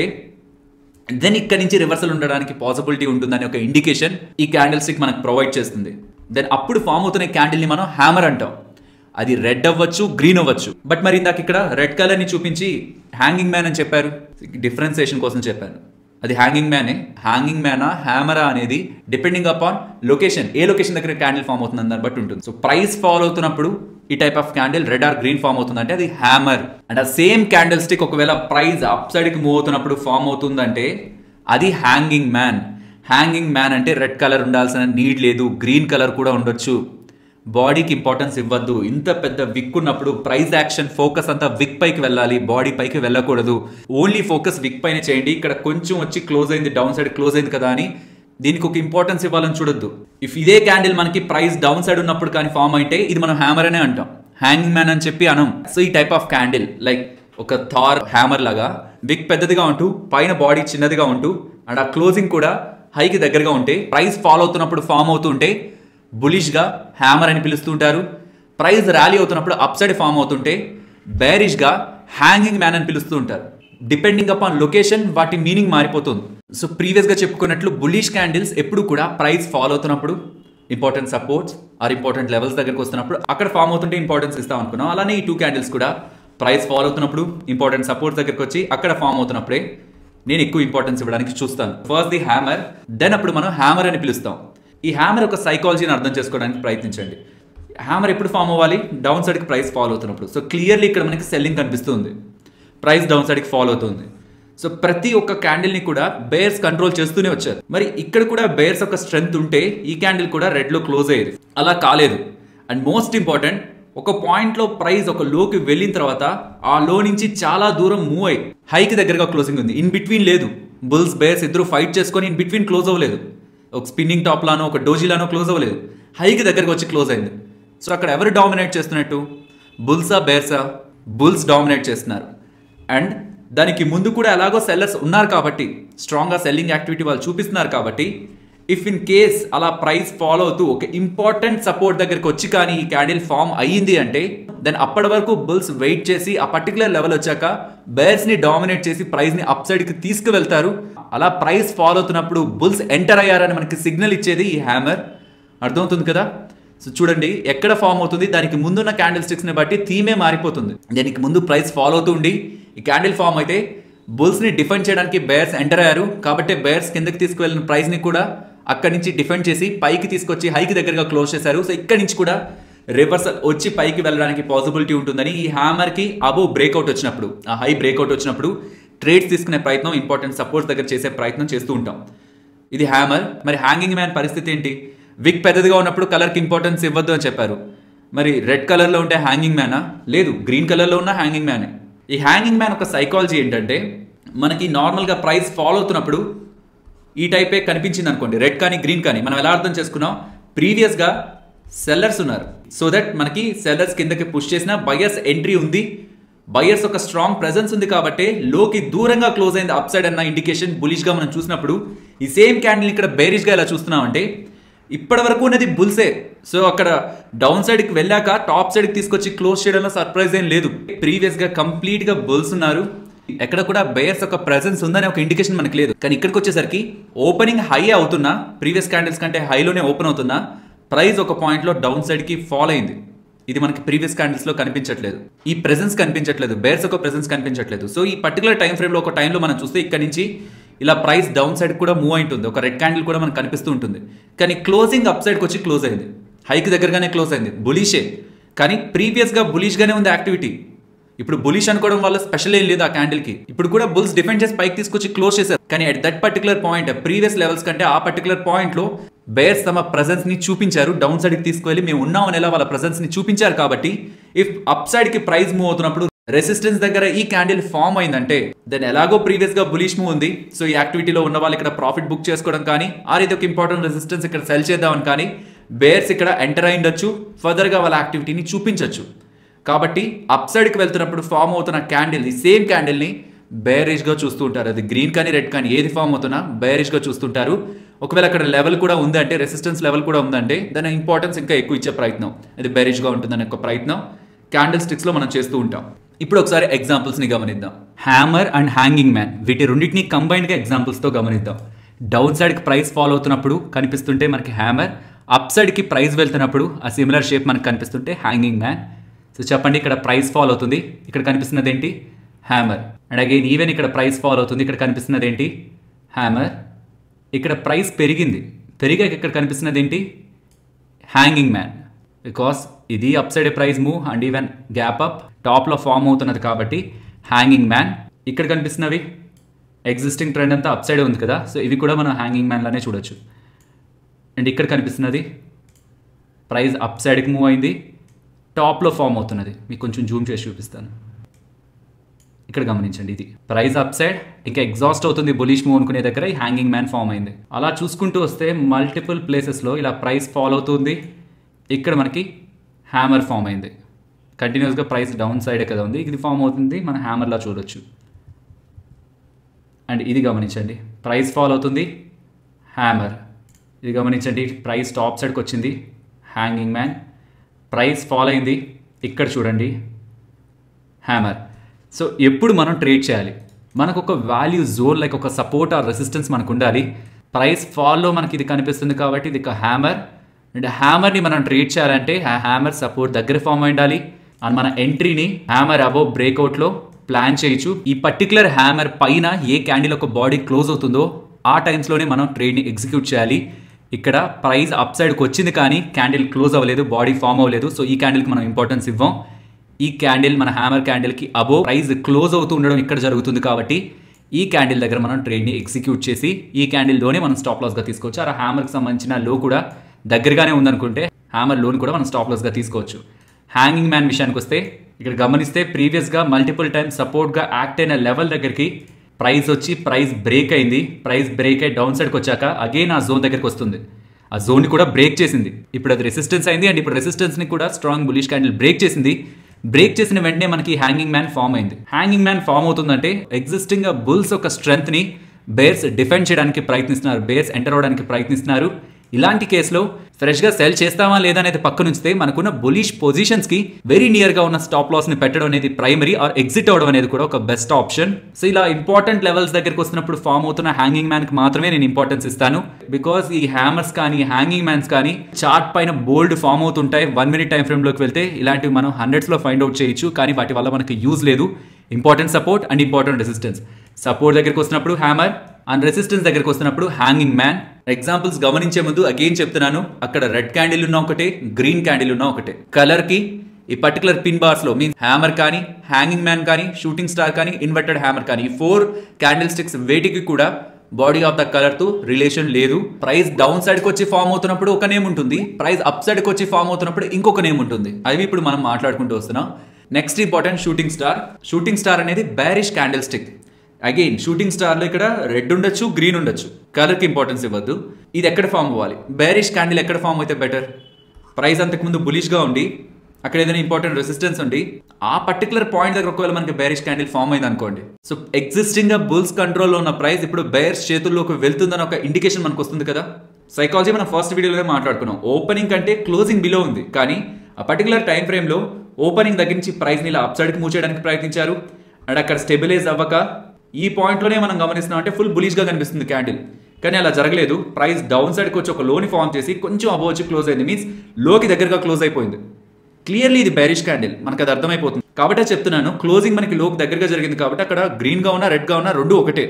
దెన్ ఇక్కడ నుంచి రివర్సల్ ఉండడానికి పాసిబిలిటీ ఉంటుందని ఒక ఇండికేషన్ ఈ క్యాండిల్ స్టిక్ మనకు ప్రొవైడ్ చేస్తుంది దెన్ అప్పుడు ఫామ్ అవుతున్న క్యాండిల్ని మనం హ్యామర్ అంటాం అది రెడ్ అవ్వచ్చు గ్రీన్ అవ్వచ్చు బట్ మరి ఇందాక ఇక్కడ రెడ్ కలర్ని చూపించి హ్యాంగింగ్ మ్యాన్ అని చెప్పారు డిఫరెన్సియేషన్ కోసం చెప్పాను అది హ్యాంగింగ్ మ్యానే హ్యాంగింగ్ మ్యానా హ్యామరా అనేది డిపెండింగ్ అపాన్ లొకేషన్ ఏ లొకేషన్ దగ్గర క్యాండిల్ ఫామ్ అవుతుంది దాన్ని బట్టి ఉంటుంది సో ప్రైస్ ఫాలో అవుతున్నప్పుడు ఈ type of candle red or green form అవుతుందంటే అది హ్యామర్ అండ్ ఆ సేమ్ క్యాండిల్ స్టిక్ ఒకవేళ ప్రైస్ అప్ సైడ్కి మూవ్ అవుతున్నప్పుడు ఫామ్ అవుతుందంటే అది హ్యాంగింగ్ మ్యాన్ హ్యాంగింగ్ మ్యాన్ అంటే రెడ్ కలర్ ఉండాల్సిన నీడ్ లేదు గ్రీన్ కలర్ కూడా ఉండొచ్చు బాడీకి ఇంపార్టెన్స్ ఇవ్వద్దు ఇంత పెద్ద విక్ ఉన్నప్పుడు ప్రైస్ యాక్షన్ ఫోకస్ అంతా విక్ పైకి వెళ్ళాలి బాడీ పైకి వెళ్ళకూడదు ఓన్లీ ఫోకస్ విక్ పైన చేయండి ఇక్కడ కొంచెం వచ్చి క్లోజ్ అయింది డౌన్ సైడ్ క్లోజ్ అయింది కదా అని దీనికి ఒక ఇంపార్టెన్స్ ఇవ్వాలని చూడొద్దు ఇఫ్ ఇదే క్యాండిల్ మనకి ప్రైస్ డౌన్ సైడ్ ఉన్నప్పుడు కానీ ఫామ్ అయితే ఇది మనం హ్యామర్ అనే అంటాం హ్యాంగింగ్ మ్యాన్ అని చెప్పి అనం సో ఈ టైప్ ఆఫ్ క్యాండిల్ లైక్ ఒక థార్ హ్యామర్ లాగా విక్ పెద్దదిగా ఉంటూ పైన బాడీ చిన్నదిగా ఉంటూ అండ్ ఆ క్లోజింగ్ కూడా హైకి దగ్గరగా ఉంటే ప్రైస్ ఫాలో అవుతున్నప్పుడు ఫామ్ అవుతుంటే బులిష్గా హ్యామర్ అని పిలుస్తుంటారు ప్రైస్ ర్యాలీ అవుతున్నప్పుడు అప్ సైడ్ ఫామ్ అవుతుంటే బేరిష్గా హ్యాంగింగ్ మ్యాన్ అని పిలుస్తూ ఉంటారు డిపెండింగ్ అపాన్ లొకేషన్ వాటి మీనింగ్ మారిపోతుంది సో ప్రీవియస్గా చెప్పుకున్నట్లు బులిష్ క్యాండిల్స్ ఎప్పుడు కూడా ప్రైస్ ఫాలో అవుతున్నప్పుడు important supports or important levels దగ్గరకు వస్తున్నప్పుడు అక్కడ ఫామ్ అవుతుంటే ఇంపార్టెన్స్ ఇస్తాం అనుకున్నాం అలానే ఈ టూ క్యాండిల్స్ కూడా ప్రైస్ ఫాలో అవుతున్నప్పుడు ఇంపార్టెంట్ సపోర్ట్స్ దగ్గరకు వచ్చి అక్కడ ఫామ్ అవుతున్నప్పుడే నేను ఎక్కువ ఇంపార్టెన్స్ ఇవ్వడానికి చూస్తాను ఫస్ట్ ది హ్యామర్ దెన్ అప్పుడు మనం హ్యామర్ అని పిలుస్తాం ఈ హ్యామర్ ఒక సైకాలజీని అర్థం చేసుకోవడానికి ప్రయత్నించండి హ్యామర్ ఎప్పుడు ఫామ్ అవ్వాలి డౌన్ సైడ్కి ప్రైస్ ఫాలో అవుతున్నప్పుడు సో క్లియర్లీ ఇక్కడ మనకి సెల్లింగ్ కనిపిస్తుంది ప్రైస్ డౌన్ సైడ్కి ఫాలో అవుతుంది సో ప్రతి ఒక్క క్యాండిల్ని కూడా బేర్స్ కంట్రోల్ చేస్తూనే వచ్చారు మరి ఇక్కడ కూడా బేర్స్ ఒక స్ట్రెంగ్త్ ఉంటే ఈ క్యాండిల్ కూడా రెడ్లో క్లోజ్ అయ్యేది అలా కాలేదు అండ్ మోస్ట్ ఇంపార్టెంట్ ఒక పాయింట్లో ప్రైస్ ఒక లోకి వెళ్ళిన తర్వాత ఆ లో నుంచి చాలా దూరం మూవ్ అయ్యి హైకి దగ్గరగా క్లోజింగ్ ఉంది ఇన్ బిట్వీన్ లేదు బుల్స్ బేర్స్ ఇద్దరు ఫైట్ చేసుకొని ఇన్ బిట్వీన్ క్లోజ్ అవ్వలేదు ఒక స్పిన్నింగ్ టాప్ లానో ఒక డోజీలానో క్లోజ్ అవ్వలేదు హైకి దగ్గరకు వచ్చి క్లోజ్ అయింది సో అక్కడ ఎవరు డామినేట్ చేస్తున్నట్టు బుల్సా బేర్సా బుల్స్ డామినేట్ చేస్తున్నారు అండ్ దానికి ముందు కూడా ఎలాగో సెల్లర్స్ ఉన్నారు కాబట్టి స్ట్రాంగ్గా సెల్లింగ్ యాక్టివిటీ వాళ్ళు చూపిస్తున్నారు కాబట్టి ఇఫ్ ఇన్ కేస్ అలా ప్రైస్ ఫాలో అవుతూ ఒక ఇంపార్టెంట్ సపోర్ట్ దగ్గరికి వచ్చి కానీ ఈ క్యాండిల్ ఫామ్ అయ్యింది అంటే దెన్ అప్పటి వరకు బుల్స్ వెయిట్ చేసి ఆ పర్టికులర్ లెవెల్ వచ్చాక బేర్స్ని డామినేట్ చేసి ప్రైస్ని అప్ సైడ్కి తీసుకువెళ్తారు అలా ప్రైస్ ఫాలో అవుతున్నప్పుడు బుల్స్ ఎంటర్ అయ్యారని మనకి సిగ్నల్ ఇచ్చేది ఈ హ్యామర్ అర్థమవుతుంది కదా సో చూడండి ఎక్కడ ఫామ్ అవుతుంది దానికి ముందున్న క్యాండిల్ స్టిక్స్ని బట్టి థీమే మారిపోతుంది దానికి ముందు ప్రైస్ ఫాలో అవుతూ ఉండి ఈ క్యాండిల్ ఫామ్ అయితే బుల్స్ని డిఫెండ్ చేయడానికి బేర్స్ ఎంటర్ అయ్యారు కాబట్టి బేర్స్ కిందకి తీసుకువెళ్ళిన ప్రైస్ని కూడా అక్కడి నుంచి డిఫెండ్ చేసి పైకి తీసుకొచ్చి హైకి దగ్గరగా క్లోజ్ చేశారు సో ఇక్కడి నుంచి కూడా రివర్సల్ వచ్చి పైకి వెళ్ళడానికి పాసిబిలిటీ ఉంటుందని ఈ హ్యామర్కి అబో బ్రేక్అవుట్ వచ్చినప్పుడు ఆ హై బ్రేక్అవుట్ వచ్చినప్పుడు ట్రేడ్స్ తీసుకునే ప్రయత్నం ఇంపార్టెంట్ సపోర్ట్స్ దగ్గర చేసే ప్రయత్నం చేస్తూ ఉంటాం ఇది హ్యామర్ మరి హ్యాంగింగ్ మ్యాన్ పరిస్థితి ఏంటి విక్ పెద్దదిగా ఉన్నప్పుడు కలర్కి ఇంపార్టెన్స్ ఇవ్వద్దు అని చెప్పారు మరి రెడ్ కలర్లో ఉంటే హ్యాంగింగ్ మ్యానా లేదు గ్రీన్ కలర్లో ఉన్న హ్యాంగింగ్ మ్యానే ఈ హ్యాంగింగ్ మ్యాన్ ఒక సైకాలజీ ఏంటంటే మనకి నార్మల్గా ప్రైస్ ఫాలో అవుతున్నప్పుడు ఈ టైపే కనిపించింది అనుకోండి రెడ్ కానీ గ్రీన్ కానీ మనం ఎలా అర్థం చేసుకున్నాం ప్రీవియస్గా సెల్లర్స్ ఉన్నారు సో దట్ మనకి సెల్లర్స్ కిందకి పుష్ చేసిన బయర్స్ ఎంట్రీ ఉంది బయర్స్ ఒక స్ట్రాంగ్ ప్రెజెన్స్ ఉంది కాబట్టి లోకి దూరంగా క్లోజ్ అయింది అప్ సైడ్ అన్న ఇండికేషన్ బులిష్గా మనం చూసినప్పుడు ఈ సేమ్ క్యాండిల్ ఇక్కడ బేరిష్గా ఎలా చూస్తున్నామంటే ఇప్పటి వరకు ఉన్నది బుల్సే సో అక్కడ డౌన్ సైడ్కి వెళ్ళాక టాప్ సైడ్కి తీసుకొచ్చి క్లోజ్ చేయడంలో సర్ప్రైజ్ ఏం లేదు ప్రీవియస్గా కంప్లీట్గా బుల్స్ ఉన్నారు ఎక్కడ కూడా బేర్స్ ఒక ప్రెసెన్స్ ఉందనే ఒక ఇండికేషన్ మనకి లేదు కానీ ఇక్కడికి వచ్చేసరికి ఓపెనింగ్ హై అవుతున్నా ప్రీవియస్ క్యాండిల్స్ కంటే హైలోనే ఓపెన్ అవుతున్నా ప్రైస్ ఒక పాయింట్లో డౌన్ సైడ్కి ఫాల్ అయింది ఇది మనకి ప్రీవియస్ క్యాండిల్స్లో కనిపించట్లేదు ఈ ప్రెసెన్స్ కనిపించట్లేదు బేర్స్ ఒక ప్రెసెన్స్ కనిపించట్లేదు సో ఈ పర్టికులర్ టైం ఫ్రేమ్లో ఒక టైంలో మనం చూస్తే ఇక్కడ నుంచి ఇలా ప్రైస్ డౌన్ సైడ్ కూడా మూవ్ అయింటుంది ఒక రెడ్ క్యాండిల్ కూడా మనకు కనిపిస్తూ ఉంటుంది కానీ క్లోజింగ్ అప్ సైడ్కి వచ్చి క్లోజ్ అయింది హైకి దగ్గరగానే క్లోజ్ అయింది బులిషే కానీ ప్రీవియస్గా బులిష్గానే ఉంది యాక్టివిటీ ఇప్పుడు బులిష్ అనుకోవడం వల్ల స్పెషల్ ఏం లేదు ఆ క్యాండిల్కి ఇప్పుడు కూడా బుల్స్ డిఫెండ్ చేసి పైకి తీసుకొచ్చి క్లోజ్ చేశారు కానీ at that particular point previous levels కంటే ఆ పర్టికులర్ పాయింట్లో బేర్స్ తమ presence ని చూపించారు డౌన్ సైడ్కి తీసుకువెళ్ళి మేము ఉన్నామని ఎలా వాళ్ళ presence ని చూపించారు కాబట్టి ఇఫ్ అప్ సైడ్కి ప్రైస్ మూవ్ అవుతున్నప్పుడు రెసిస్టెన్స్ దగ్గర ఈ క్యాండిల్ ఫామ్ అయిందంటే దెన్ ఎలాగో ప్రీవియస్ గా బులిష్ మూవ్ ఉంది సో ఈ యాక్టివిటీలో ఉన్న వాళ్ళు ఇక్కడ ప్రాఫిట్ బుక్ చేసుకోవడం కానీ ఆర్ ఇది ఒక ఇంపార్టెంట్ రెసిస్టెన్స్ ఇక్కడ సెల్ చేద్దామని కానీ బేర్స్ ఇక్కడ ఎంటర్ అయిండొచ్చు ఫర్దర్ గా వాళ్ళ యాక్టివిటీని చూపించవచ్చు కాబట్టి అప్ సైడ్కి వెళ్తున్నప్పుడు ఫామ్ అవుతున్న క్యాండిల్ ఈ సేమ్ క్యాండిల్ని బేరిష్గా చూస్తూ ఉంటారు అది గ్రీన్ కానీ రెడ్ కానీ ఏది ఫామ్ అవుతున్నా బేరిష్గా చూస్తుంటారు ఒకవేళ అక్కడ లెవెల్ కూడా ఉందంటే రెసిస్టెన్స్ లెవెల్ కూడా ఉందంటే దాని ఇంపార్టెన్స్ ఇంకా ఎక్కువ ఇచ్చే ప్రయత్నం అది బేరిష్గా ఉంటుందనే ఒక ప్రయత్నం క్యాండిల్ స్టిక్స్లో మనం చేస్తూ ఉంటాం ఇప్పుడు ఒకసారి ఎగ్జాంపుల్స్ని గమనిద్దాం హ్యామర్ అండ్ హ్యాంగింగ్ మ్యాన్ వీటి రెండింటిని కంబైన్డ్గా ఎగ్జాంపుల్స్తో గమనిద్దాం డౌన్ సైడ్కి ప్రైస్ ఫాలో అవుతున్నప్పుడు కనిపిస్తుంటే మనకి హ్యామర్ అప్ సైడ్కి ప్రైస్ వెళ్తున్నప్పుడు ఆ సిమిలర్ షేప్ మనకు కనిపిస్తుంటే హ్యాంగింగ్ మ్యాన్ సో చెప్పండి ఇక్కడ ప్రైస్ ఫాలో అవుతుంది ఇక్కడ కనిపిస్తున్నది ఏంటి హ్యామర్ అండ్ అగైన్ ఈవెన్ ఇక్కడ ప్రైస్ ఫాలో అవుతుంది ఇక్కడ కనిపిస్తున్నది ఏంటి హ్యామర్ ఇక్కడ ప్రైస్ పెరిగింది పెరిగాక ఇక్కడ కనిపిస్తున్నది ఏంటి హ్యాంగింగ్ మ్యాన్ బికాస్ ఇది upside price move and even gap up టాప్లో ఫామ్ అవుతున్నది కాబట్టి హ్యాంగింగ్ మ్యాన్ ఇక్కడ కనిపిస్తున్నవి ఎగ్జిస్టింగ్ ట్రెండ్ అంతా అప్ సైడ్ ఉంది కదా సో ఇవి కూడా మనం హ్యాంగింగ్ మ్యాన్లోనే చూడొచ్చు అండ్ ఇక్కడ కనిపిస్తున్నది ప్రైస్ అప్ సైడ్కి మూవ్ అయింది టాప్లో ఫామ్ అవుతున్నది మీకు కొంచెం జూమ్ చేసి చూపిస్తాను ఇక్కడ గమనించండి ఇది ప్రైస్ అప్ సైడ్ ఇంకా ఎగ్జాస్ట్ అవుతుంది బులిష్ మూవ్ అనుకునే దగ్గర ఈ హ్యాంగింగ్ మ్యాన్ ఫామ్ అయింది అలా చూసుకుంటూ వస్తే మల్టిపుల్ ప్లేసెస్లో ఇలా ప్రైస్ ఫాలో అవుతుంది ఇక్కడ మనకి హ్యామర్ ఫామ్ అయింది కంటిన్యూస్గా ప్రైస్ డౌన్ సైడే కదా ఉంది ఇది ఫామ్ అవుతుంది మన హ్యామర్లా చూడొచ్చు అండ్ ఇది గమనించండి ప్రైస్ ఫాల్ అవుతుంది హ్యామర్ ఇది గమనించండి ప్రైస్ టాప్ సైడ్కి వచ్చింది హ్యాంగింగ్ మ్యాన్ ప్రైస్ ఫాల్ అయింది ఇక్కడ చూడండి హ్యామర్ సో ఎప్పుడు మనం ట్రేడ్ చేయాలి మనకు ఒక వాల్యూ జోన్ లైక్ ఒక సపోర్ట్ ఆర్ రెసిస్టెన్స్ మనకు ఉండాలి ప్రైస్ ఫాల్లో మనకి ఇది కనిపిస్తుంది కాబట్టి ఇది ఒక హ్యామర్ అండ్ హ్యామర్ని మనం ట్రేడ్ చేయాలంటే ఆ హ్యామర్ సపోర్ట్ దగ్గర ఫామ్ అయి ఉండాలి అండ్ మన ఎంట్రీని హ్యామర్ అబోవ్ బ్రేక్అవుట్లో ప్లాన్ చేయొచ్చు ఈ పర్టికులర్ హ్యామర్ పైన ఏ క్యాండిల్ ఒక బాడీ క్లోజ్ అవుతుందో ఆ టైమ్స్లోనే మనం ట్రేడ్ని ఎగ్జిక్యూట్ చేయాలి ఇక్కడ ప్రైస్ అప్ సైడ్కి వచ్చింది కానీ క్యాండిల్ క్లోజ్ అవ్వలేదు బాడీ ఫామ్ అవ్వలేదు సో ఈ క్యాండిల్కి మనం ఇంపార్టెన్స్ ఇవ్వం ఈ క్యాండిల్ మన హ్యామర్ క్యాండిల్కి అబోవ్ ప్రైస్ క్లోజ్ అవుతూ ఉండడం ఇక్కడ జరుగుతుంది కాబట్టి ఈ క్యాండిల్ దగ్గర మనం ట్రేడ్ని ఎగ్జిక్యూట్ చేసి ఈ క్యాండిల్లోనే మనం స్టాప్ లాస్గా తీసుకోవచ్చు ఆ హ్యామర్కి సంబంధించిన లో కూడా దగ్గరగానే ఉందనుకుంటే హ్యామర్ లోన్ కూడా మనం స్టాప్ లాస్గా తీసుకోవచ్చు హ్యాంగింగ్ మ్యాన్ విషయానికి వస్తే ఇక్కడ గమనిస్తే ప్రీవియస్గా మల్టిపుల్ టైమ్ సపోర్ట్గా యాక్ట్ అయిన లెవెల్ దగ్గరికి ప్రైస్ వచ్చి ప్రైస్ బ్రేక్ అయింది ప్రైస్ బ్రేక్ అయి డౌన్ సైడ్కి వచ్చాక అగైన్ ఆ జోన్ దగ్గరికి వస్తుంది ఆ జోన్ని కూడా బ్రేక్ చేసింది ఇప్పుడు అది రెసిస్టెన్స్ అయింది అండ్ ఇప్పుడు రెసిస్టెన్స్ని కూడా స్ట్రాంగ్ బులిష్ క్యాండిల్ బ్రేక్ చేసింది బ్రేక్ చేసిన వెంటనే మనకి హ్యాంగింగ్ మ్యాన్ ఫామ్ అయింది హ్యాంగింగ్ మ్యాన్ ఫామ్ అవుతుందంటే ఎగ్జిస్టింగ్ బుల్స్ ఒక స్ట్రెంగ్త్ని బేర్స్ డిఫెండ్ చేయడానికి ప్రయత్నిస్తున్నారు బేర్స్ ఎంటర్ అవడానికి ప్రయత్నిస్తున్నారు ఇలాంటి కేసులో ఫ్రెష్గా సెల్ చేస్తామా లేదా అనేది పక్కన ఉంచితే మనకున్న బులిష్ పొజిషన్స్కి వెరీ నియర్గా ఉన్న స్టాప్ లాస్ని పెట్టడం అనేది ప్రైమరీ ఆర్ ఎగ్జిట్ అవడం అనేది కూడా ఒక బెస్ట్ ఆప్షన్ సో ఇలా ఇంపార్టెంట్ లెవెల్స్ దగ్గరికి వస్తున్నప్పుడు ఫామ్ అవుతున్న హ్యాంగింగ్ మ్యాన్కి మాత్రమే నేను ఇంపార్టెన్స్ ఇస్తాను బికాస్ ఈ హ్యామర్స్ కానీ హ్యాంగింగ్ మ్యాన్స్ కానీ చార్ట్ పైన బోల్డ్ ఫామ్ అవుతుంటాయి వన్ మినిట్ టైం ఫ్రేమ్లోకి వెళ్తే ఇలాంటివి మనం హండ్రెడ్స్లో ఫైండ్ అవుట్ చేయొచ్చు కానీ వాటి వల్ల మనకి యూజ్ లేదు important support and important resistance support దగ్గరికి వస్తున్నప్పుడు హ్యామర్ అండ్ రెసిస్టెన్స్ దగ్గరికి వస్తున్నప్పుడు హ్యాంగింగ్ మ్యాన్ ఎగ్జాంపుల్స్ గమనించే ముందు అగైన్ చెప్తున్నాను అక్కడ రెడ్ క్యాండిల్ ఉన్న ఒకటే గ్రీన్ క్యాండిల్ ఉన్న ఒకటే కలర్ కి ఈ పర్టికులర్ పిన్ బార్స్ లో మీన్స్ హ్యామర్ కానీ హ్యాంగింగ్ మ్యాన్ కానీ షూటింగ్ స్టార్ కానీ ఇన్వర్టెడ్ హ్యామర్ కానీ ఈ ఫోర్ క్యాండిల్ స్టిక్స్ వేటికి కూడా బాడీ ఆఫ్ ద కలర్ తో రిలేషన్ లేదు ప్రైస్ డౌన్ సైడ్ కి వచ్చి ఫామ్ అవుతున్నప్పుడు ఒక నేమ్ ఉంటుంది ప్రైస్ అప్ సైడ్ కి వచ్చి ఫామ్ అవుతున్నప్పుడు ఇంకొక నేమ్ ఉంటుంది అవి ఇప్పుడు మనం మాట్లాడుకుంటూ వస్తున్నాం next important shooting star shooting star అనేది bearish candlestick again shooting స్టార్లో ఇక్కడ రెడ్ ఉండొచ్చు గ్రీన్ ఉండొచ్చు కలర్కి ఇంపార్టెన్స్ ఇవ్వద్దు ఇది ఎక్కడ ఫామ్ అవ్వాలి బేరిష్ క్యాండిల్ ఎక్కడ ఫామ్ అయితే బెటర్ ప్రైస్ అంతకుముందు బులిష్గా ఉండి అక్కడ ఏదైనా ఇంపార్టెంట్ రెసిస్టెన్స్ ఉండి ఆ పర్టికులర్ పాయింట్ దగ్గర ఒకవేళ మనకి బేరిష్ క్యాండిల్ ఫామ్ అయింది అనుకోండి సో ఎగ్జిస్టింగ్ గా బుల్స్ కంట్రోల్లో ఉన్న ప్రైస్ ఇప్పుడు బేర్స్ చేతుల్లోకి వెళ్తుందని ఒక ఇండికేషన్ మనకు వస్తుంది కదా సైకాలజీ మనం ఫస్ట్ వీడియోలోనే మాట్లాడుకున్నాం ఓపెనింగ్ కంటే క్లోజింగ్ బిలో ఉంది కానీ ఆ పర్టికులర్ టైం ఫ్రేమ్లో ఓపెనింగ్ దగ్గర నుంచి ప్రైస్ని ఇలా అప్ సైడ్కి మూవ్ చేయడానికి ప్రయత్నించారు అండ్ అక్కడ స్టెబిలైజ్ అవ్వక ఈ పాయింట్లోనే మనం గమనిస్తున్నాం అంటే ఫుల్ బులిష్గా కనిపిస్తుంది క్యాండిల్ కానీ అలా జరగలేదు ప్రైస్ డౌన్ సైడ్కి వచ్చి ఒక లోని ఫామ్ చేసి కొంచెం అబో వచ్చి క్లోజ్ అయింది మీన్స్ లోకి దగ్గరగా క్లోజ్ అయిపోయింది క్లియర్లీ ఇది బెరిష్ క్యాండిల్ మనకు అది అర్థమైపోతుంది కాబట్టి చెప్తున్నాను క్లోజింగ్ మనకి లోకి దగ్గరగా జరిగింది కాబట్టి అక్కడ గ్రీన్గా ఉన్నా రెడ్గా ఉన్నా రెండు ఒకటే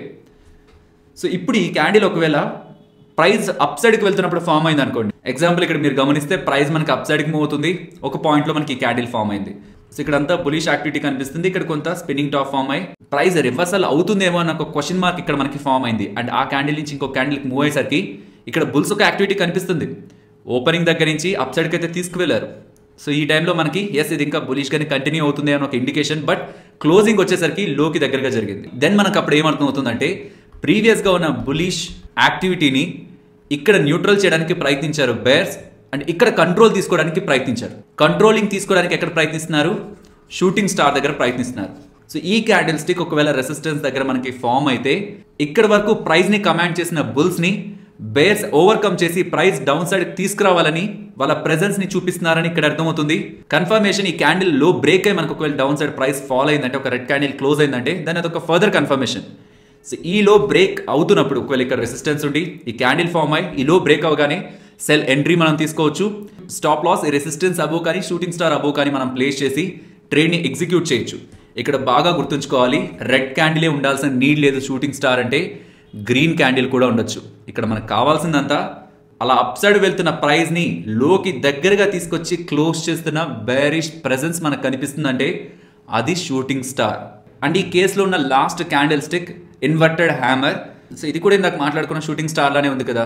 సో ఇప్పుడు ఈ క్యాండిల్ ఒకవేళ ప్రైస్ అప్ సైడ్కి వెళ్తున్నప్పుడు ఫామ్ అయింది అనుకోండి ఎగ్జాంపుల్ ఇక్కడ మీరు గమనిస్తే ప్రైస్ మనకి అప్ సైడ్కి మూవ్ అవుతుంది ఒక పాయింట్లో మనకి ఈ క్యాండిల్ ఫామ్ అయింది సో ఇక్కడ అంతా బులిష్ యాక్టివిటీ కనిపిస్తుంది ఇక్కడ కొంత స్పిన్నింగ్ టాప్ ఫామ్ అయ్యి ప్రైస్ రివర్సల్ అవుతుందేమో అన్న ఒక క్వశ్చన్ మార్క్ ఇక్కడ మనకి ఫామ్ అయింది అండ్ ఆ క్యాండిల్ నుంచి ఇంకో క్యాండిల్కి మూవ్ అయ్యేసరికి ఇక్కడ బుల్స్ ఒక యాక్టివిటీ కనిపిస్తుంది ఓపెనింగ్ దగ్గర నుంచి అప్ సైడ్కి అయితే తీసుకువెళ్ళారు సో ఈ టైంలో మనకి ఎస్ ఇది ఇంకా బులిష్గానే కంటిన్యూ అవుతుంది అని ఒక ఇండికేషన్ బట్ క్లోజింగ్ వచ్చేసరికి లోకి దగ్గరగా జరిగింది దెన్ మనకు అప్పుడు ఏమర్థం అవుతుందంటే ప్రీవియస్గా ఉన్న బులిష్ యాక్టివిటీని ఇక్కడ న్యూట్రల్ చేయడానికి ప్రయత్నించారు బేర్స్ అండ్ ఇక్కడ కంట్రోల్ తీసుకోవడానికి ప్రయత్నించారు కంట్రోలింగ్ తీసుకోవడానికి ఎక్కడ ప్రయత్నిస్తున్నారు షూటింగ్ స్టార్ దగ్గర ప్రయత్నిస్తున్నారు సో ఈ క్యాండిల్ స్టిక్ ఒకవేళ రెసిస్టెన్స్ దగ్గర మనకి ఫామ్ అయితే ఇక్కడ వరకు ప్రైస్ని కమాండ్ చేసిన బుల్స్ని బేర్స్ ఓవర్కమ్ చేసి ప్రైస్ డౌన్ సైడ్ తీసుకురావాలని వాళ్ళ ప్రెజెన్స్ ని చూపిస్తున్నారని ఇక్కడ అర్థమవుతుంది కన్ఫర్మేషన్ ఈ క్యాండిల్ లో బ్రేక్ అయ్యి మనకు ఒకవేళ డౌన్ సైడ్ ప్రైస్ ఫాల్ అయిందంటే ఒక రెడ్ క్యాండిల్ క్లోజ్ అయిందంటే దాని అదొక ఫర్దర్ కన్ఫర్మేషన్ సో ఈ లో బ్రేక్ అవుతున్నప్పుడు ఒకవేళ ఇక్కడ రెసిస్టెన్స్ ఉండి ఈ క్యాండిల్ ఫామ్ అయ్యి ఈ లో బ్రేక్ అవగానే సెల్ ఎంట్రీ మనం తీసుకోవచ్చు స్టాప్ లాస్ ఈ రెసిస్టెన్స్ అబో కానీ షూటింగ్ స్టార్ అబో కానీ మనం ప్లేస్ చేసి ట్రేడ్ని ఎగ్జిక్యూట్ చేయొచ్చు ఇక్కడ బాగా గుర్తుంచుకోవాలి రెడ్ క్యాండిలే ఉండాల్సిన నీడ్ లేదు షూటింగ్ స్టార్ అంటే గ్రీన్ క్యాండిల్ కూడా ఉండొచ్చు ఇక్కడ మనకు కావాల్సిందంతా అలా అప్ సైడ్ వెళ్తున్న ప్రైజ్ని లోకి దగ్గరగా తీసుకొచ్చి క్లోజ్ చేస్తున్న బేరిష్ ప్రెజెన్స్ మనకు కనిపిస్తుందంటే అది షూటింగ్ స్టార్ అండ్ ఈ కేసులో ఉన్న last candlestick inverted hammer so ఇది కూడా ఇందాక మాట్లాడుకున్న షూటింగ్ స్టార్ లానే ఉంది కదా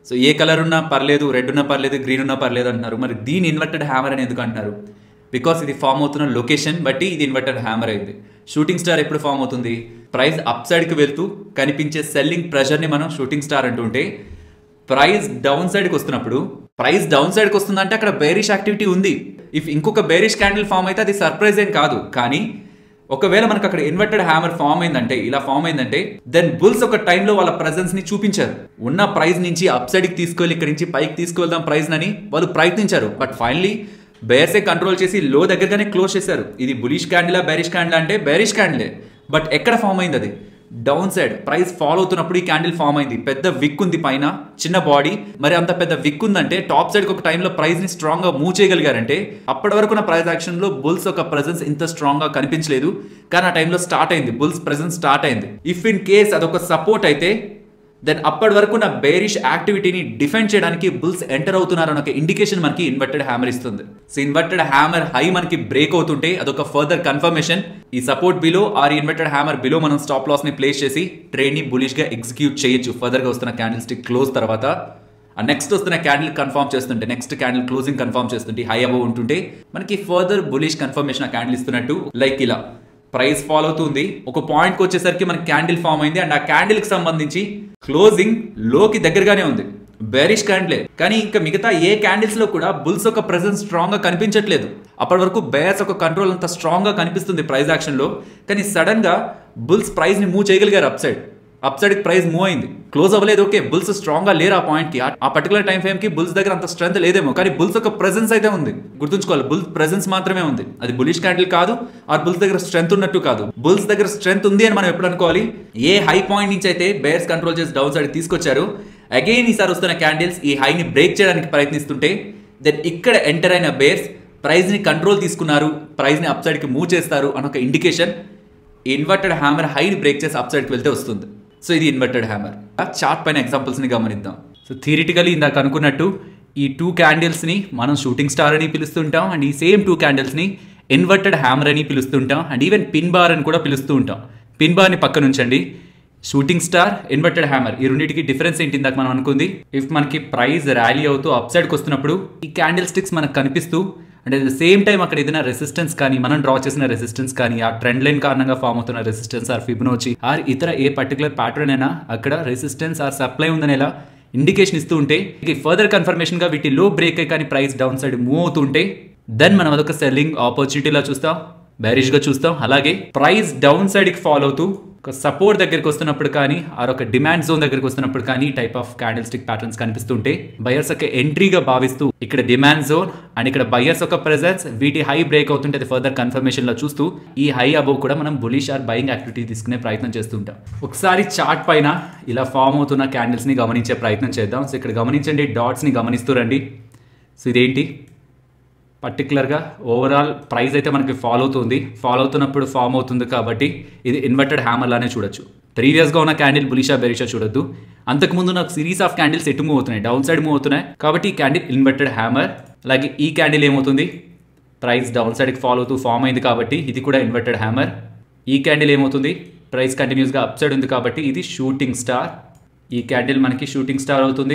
సో ఏ కలర్ ఉన్నా పర్లేదు రెడ్ ఉన్నా పర్లేదు గ్రీన్ ఉన్నా పర్లేదు అంటున్నారు మరి దీని ఇన్వర్టెడ్ హ్యామర్ అని ఎందుకు అంటున్నారు బికాస్ ఇది ఫామ్ అవుతున్న లొకేషన్ బట్టి ఇది ఇన్వర్టెడ్ హ్యామర్ అయింది షూటింగ్ స్టార్ ఎప్పుడు ఫామ్ అవుతుంది ప్రైస్ అప్ సైడ్కి వెళ్తూ కనిపించే సెల్లింగ్ ప్రెషర్ని మనం షూటింగ్ స్టార్ అంటుంటే ప్రైస్ డౌన్ సైడ్కి వస్తున్నప్పుడు ప్రైస్ డౌన్ సైడ్కి వస్తుందంటే అక్కడ బేరిష్ యాక్టివిటీ ఉంది ఇఫ్ ఇంకొక బేరిష్ క్యాండిల్ ఫామ్ అయితే అది సర్ప్రైజ్ ఏం కాదు కానీ ఒకవేళ మనకు అక్కడ ఇన్వర్టెడ్ హ్యామర్ ఫామ్ అయిందంటే ఇలా ఫామ్ అయిందంటే దెన్ బుల్స్ ఒక టైంలో వాళ్ళ ప్రెజెన్స్ ని చూపించారు ఉన్న ప్రైస్ నుంచి అప్ సైడ్ కి తీసుకెళ్ళి ఇక్కడ నుంచి పైకి తీసుకువెళ్దాం ప్రైస్ అని వాళ్ళు ప్రయత్నించారు బట్ ఫైనలీ బేర్సే కంట్రోల్ చేసి లో దగ్గరగానే క్లోజ్ చేశారు ఇది బులిష్ క్యాండిలా బేరిష్ క్యాండిల్ అంటే బేరిష్ క్యాండిలే బట్ ఎక్కడ ఫామ్ అయింది అది డౌన్ సైడ్ ప్రైస్ ఫాలో అవుతున్నప్పుడు ఈ క్యాండిల్ ఫామ్ అయింది పెద్ద విక్ ఉంది పైన చిన్న బాడీ మరి అంత పెద్ద విక్ ఉందంటే టాప్ సైడ్ ఒక టైంలో ప్రైస్ ని స్ట్రాంగ్ గా మూవ్ చేయగలిగారంటే అప్పటి వరకు నా ప్రైస్ యాక్షన్ లో బుల్స్ ఒక ప్రెసెన్స్ ఇంత స్ట్రాంగ్ గా కనిపించలేదు కానీ ఆ టైంలో స్టార్ట్ అయింది బుల్స్ ప్రెసెన్స్ స్టార్ట్ అయింది ఇఫ్ ఇన్ కేస్ అదొక సపోర్ట్ అయితే దెన్ అప్పటి వరకు నా బేరిష్ యాక్టివిటీని డిఫెండ్ చేయడానికి బుల్స్ ఎంటర్ అవుతున్నారని ఒక ఇండికేషన్ మనకి ఇన్వర్టెడ్ హ్యామర్ ఇస్తుంది సో ఇన్వర్టెడ్ హ్యామర్ హై మనకి బ్రేక్ అవుతుంటే అదొక ఫర్దర్ కన్ఫర్మేషన్ ఈ support below or inverted hammer below మనం స్టాప్ లాస్ ని ప్లేస్ చేసి ట్రేడ్ ని బులిష్ గా ఎగ్జిక్యూట్ చేయొచ్చు ఫర్దర్ గా వస్తున్న క్యాండిల్ స్టిక్ క్లోజ్ తర్వాత ఆ నెక్స్ట్ వస్తున్న క్యాండిల్ కన్ఫర్మ్ చేస్తుంటే నెక్స్ట్ క్యాండిల్ క్లోజింగ్ కన్ఫర్మ్ చేస్తుంటే హై అబవ్ ఉంటుంటే మనకి ఫర్దర్ బులిష్ కన్ఫర్మేషన్ ఆ క్యాండిల్ ఇస్తున్నట్టు లైక్ ఇలా ప్రైస్ ఫాలో అవుతుంది ఒక పాయింట్కి వచ్చేసరికి మనకి క్యాండిల్ ఫామ్ అయింది అండ్ ఆ క్యాండిల్కి సంబంధించి క్లోజింగ్ లోకి దగ్గరగానే ఉంది బేరిష్ క్యాండిలే కానీ ఇంకా మిగతా ఏ క్యాండిల్స్ లో కూడా బుల్స్ ఒక ప్రెసెన్స్ స్ట్రాంగ్ గా కనిపించట్లేదు అప్పటి వరకు బేర్స్ ఒక కంట్రోల్ అంత స్ట్రాంగ్ గా కనిపిస్తుంది ప్రైస్ యాక్షన్ లో కానీ సడన్ గా బుల్స్ ప్రైస్ ని మూవ్ చేయగలిగారు upside upside price move అయింది క్లోజ్ అవ్వలేదు ఓకే బుల్స్ స్ట్రాంగ్ గా లేరు ఆ పాయింట్ కి ఆ పర్టికులర్ టైం ఫ్రేమ్ కి బుల్స్ దగ్గర అంత స్ట్రెంత్ లేదేమో కానీ బుల్స్ ఒక ప్రెసెన్స్ అయితే ఉంది గుర్తుంచుకోవాలి బుల్స్ ప్రెసెన్స్ మాత్రమే ఉంది అది బులిష్ క్యాండిల్ కాదు ఆ బుల్స్ దగ్గర స్ట్రెంత్ ఉన్నట్టు కాదు బుల్స్ దగ్గర స్ట్రెంత్ ఉంది అని మనం ఎప్పుడు అనుకోవాలి ఏ హై పాయింట్ నుంచి అయితే బేర్స్ కంట్రోల్ చేసి డౌన్ సైడ్ తీసుకొచ్చారు అగైన్ ఈసారి వస్తున్న క్యాండిల్స్ ఈ హైని బ్రేక్ చేయడానికి ప్రయత్నిస్తుంటే దెన్ ఇక్కడ ఎంటర్ అయిన బేర్స్ ప్రైస్ ని కంట్రోల్ తీసుకున్నారు ప్రైస్ ని అప్ సైడ్ కి మూవ్ చేస్తారు అని ఒక ఇండికేషన్ ఇన్వర్టెడ్ హ్యామర్ హైని బ్రేక్ చేసి అప్ సైడ్కి వెళ్తే వస్తుంది సో ఇది ఇన్వర్టెడ్ హ్యామర్ చార్ట్ పైన ఎగ్జాంపుల్స్ని గమనిద్దాం సో థియరిటికలీ ఇందాక అనుకున్నట్టు ఈ టూ క్యాండిల్స్ని మనం షూటింగ్ స్టార్ అని పిలుస్తుంటాం అండ్ ఈ సేమ్ టూ క్యాండిల్స్ని ఇన్వర్టెడ్ హ్యామర్ అని పిలుస్తుంటాం అండ్ ఈవెన్ పిన్ బార్ అని కూడా పిలుస్తూ ఉంటాం పిన్ బార్ని పక్కన ఉంచండి షూటింగ్ స్టార్ ఇన్వర్టెడ్ హ్యామర్ ఈ రెండింటికి డిఫరెన్స్ ఏంటి ఇందాక మనం అనుకుంది ఇఫ్ మనకి ప్రైస్ ర్యాలీ అవుతూ అప్ సైడ్కి వస్తున్నప్పుడు ఈ క్యాండిల్ స్టిక్స్ మనకు కనిపిస్తూ అంటే ద సేమ్ టైం అక్కడ ఏదైనా రెసిస్టెన్స్ కానీ మనం డ్రా చేసిన రెసిస్టెన్స్ కానీ ఆ ట్రెండ్ లైన్ కారణంగా ఫామ్ అవుతున్న రెసిస్టెన్స్ ఆర్ ఫిబ్నోచి ఆర్ ఇతర ఏ పర్టికులర్ ప్యాటర్న్ అయినా అక్కడ రెసిస్టెన్స్ ఆర్ సప్లై ఉందనేలా ఇండికేషన్ ఇస్తూ ఉంటే ఫర్దర్ కన్ఫర్మేషన్ గా వీటి లో బ్రేక్ అయ్యి కానీ ప్రైస్ డౌన్ సైడ్ మూవ్ అవుతుంటే దెన్ మనం అదొక సెల్లింగ్ ఆపర్చునిటీలా చూస్తాం బేరిష్ గా చూస్తాం అలాగే ప్రైస్ డౌన్ సైడ్ కి ఫాలో అవుతూ ఒక సపోర్ట్ దగ్గరికి వస్తున్నప్పుడు కానీ ఆ ఒక డిమాండ్ జోన్ దగ్గరికి వస్తున్నప్పుడు కానీ type of candlestick patterns కనిపిస్తుంటే బయర్స్ ఒక ఎంట్రీగా భావిస్తూ ఇక్కడ డిమాండ్ జోన్ అండ్ ఇక్కడ బయర్స్ ఒక ప్రెజెన్స్ వీటి హై బ్రేక్ అవుతుంటే అది ఫర్దర్ కన్ఫర్మేషన్ లో చూస్తూ ఈ హై అబౌవ్ కూడా మనం బులిష్ ఆర్ బయింగ్ యాక్టివిటీ తీసుకునే ప్రయత్నం చేస్తుంటాం ఒకసారి చార్ట్ పైన ఇలా ఫామ్ అవుతున్న క్యాండిల్స్ ని గమనించే ప్రయత్నం చేద్దాం సో ఇక్కడ గమనించండి డాట్స్ ని గమనిస్తూ రండి సో ఇదేంటి పర్టికులర్గా ఓవరాల్ ప్రైస్ అయితే మనకి ఫాలో అవుతుంది ఫాలో అవుతున్నప్పుడు ఫామ్ అవుతుంది కాబట్టి ఇది ఇన్వర్టెడ్ హ్యామర్ లానే చూడొచ్చు ప్రీవియస్గా ఉన్న క్యాండిల్ బులిషా బెరిషా చూడొద్దు అంతకుముందు నాకు సిరీస్ ఆఫ్ క్యాండిల్స్ ఎటు మూవ్ అవుతున్నాయి డౌన్ సైడ్ మూవ్ అవుతున్నాయి కాబట్టి ఈ క్యాండిల్ ఇన్వర్టెడ్ హ్యామర్ అలాగే ఈ క్యాండిల్ ఏమవుతుంది ప్రైస్ డౌన్ సైడ్కి ఫాలో అవుతూ ఫామ్ అయింది కాబట్టి ఇది కూడా ఇన్వర్టెడ్ హ్యామర్ ఈ క్యాండిల్ ఏమవుతుంది ప్రైస్ కంటిన్యూస్గా అప్ సైడ్ ఉంది కాబట్టి ఇది షూటింగ్ స్టార్ ఈ క్యాండిల్ మనకి షూటింగ్ స్టార్ అవుతుంది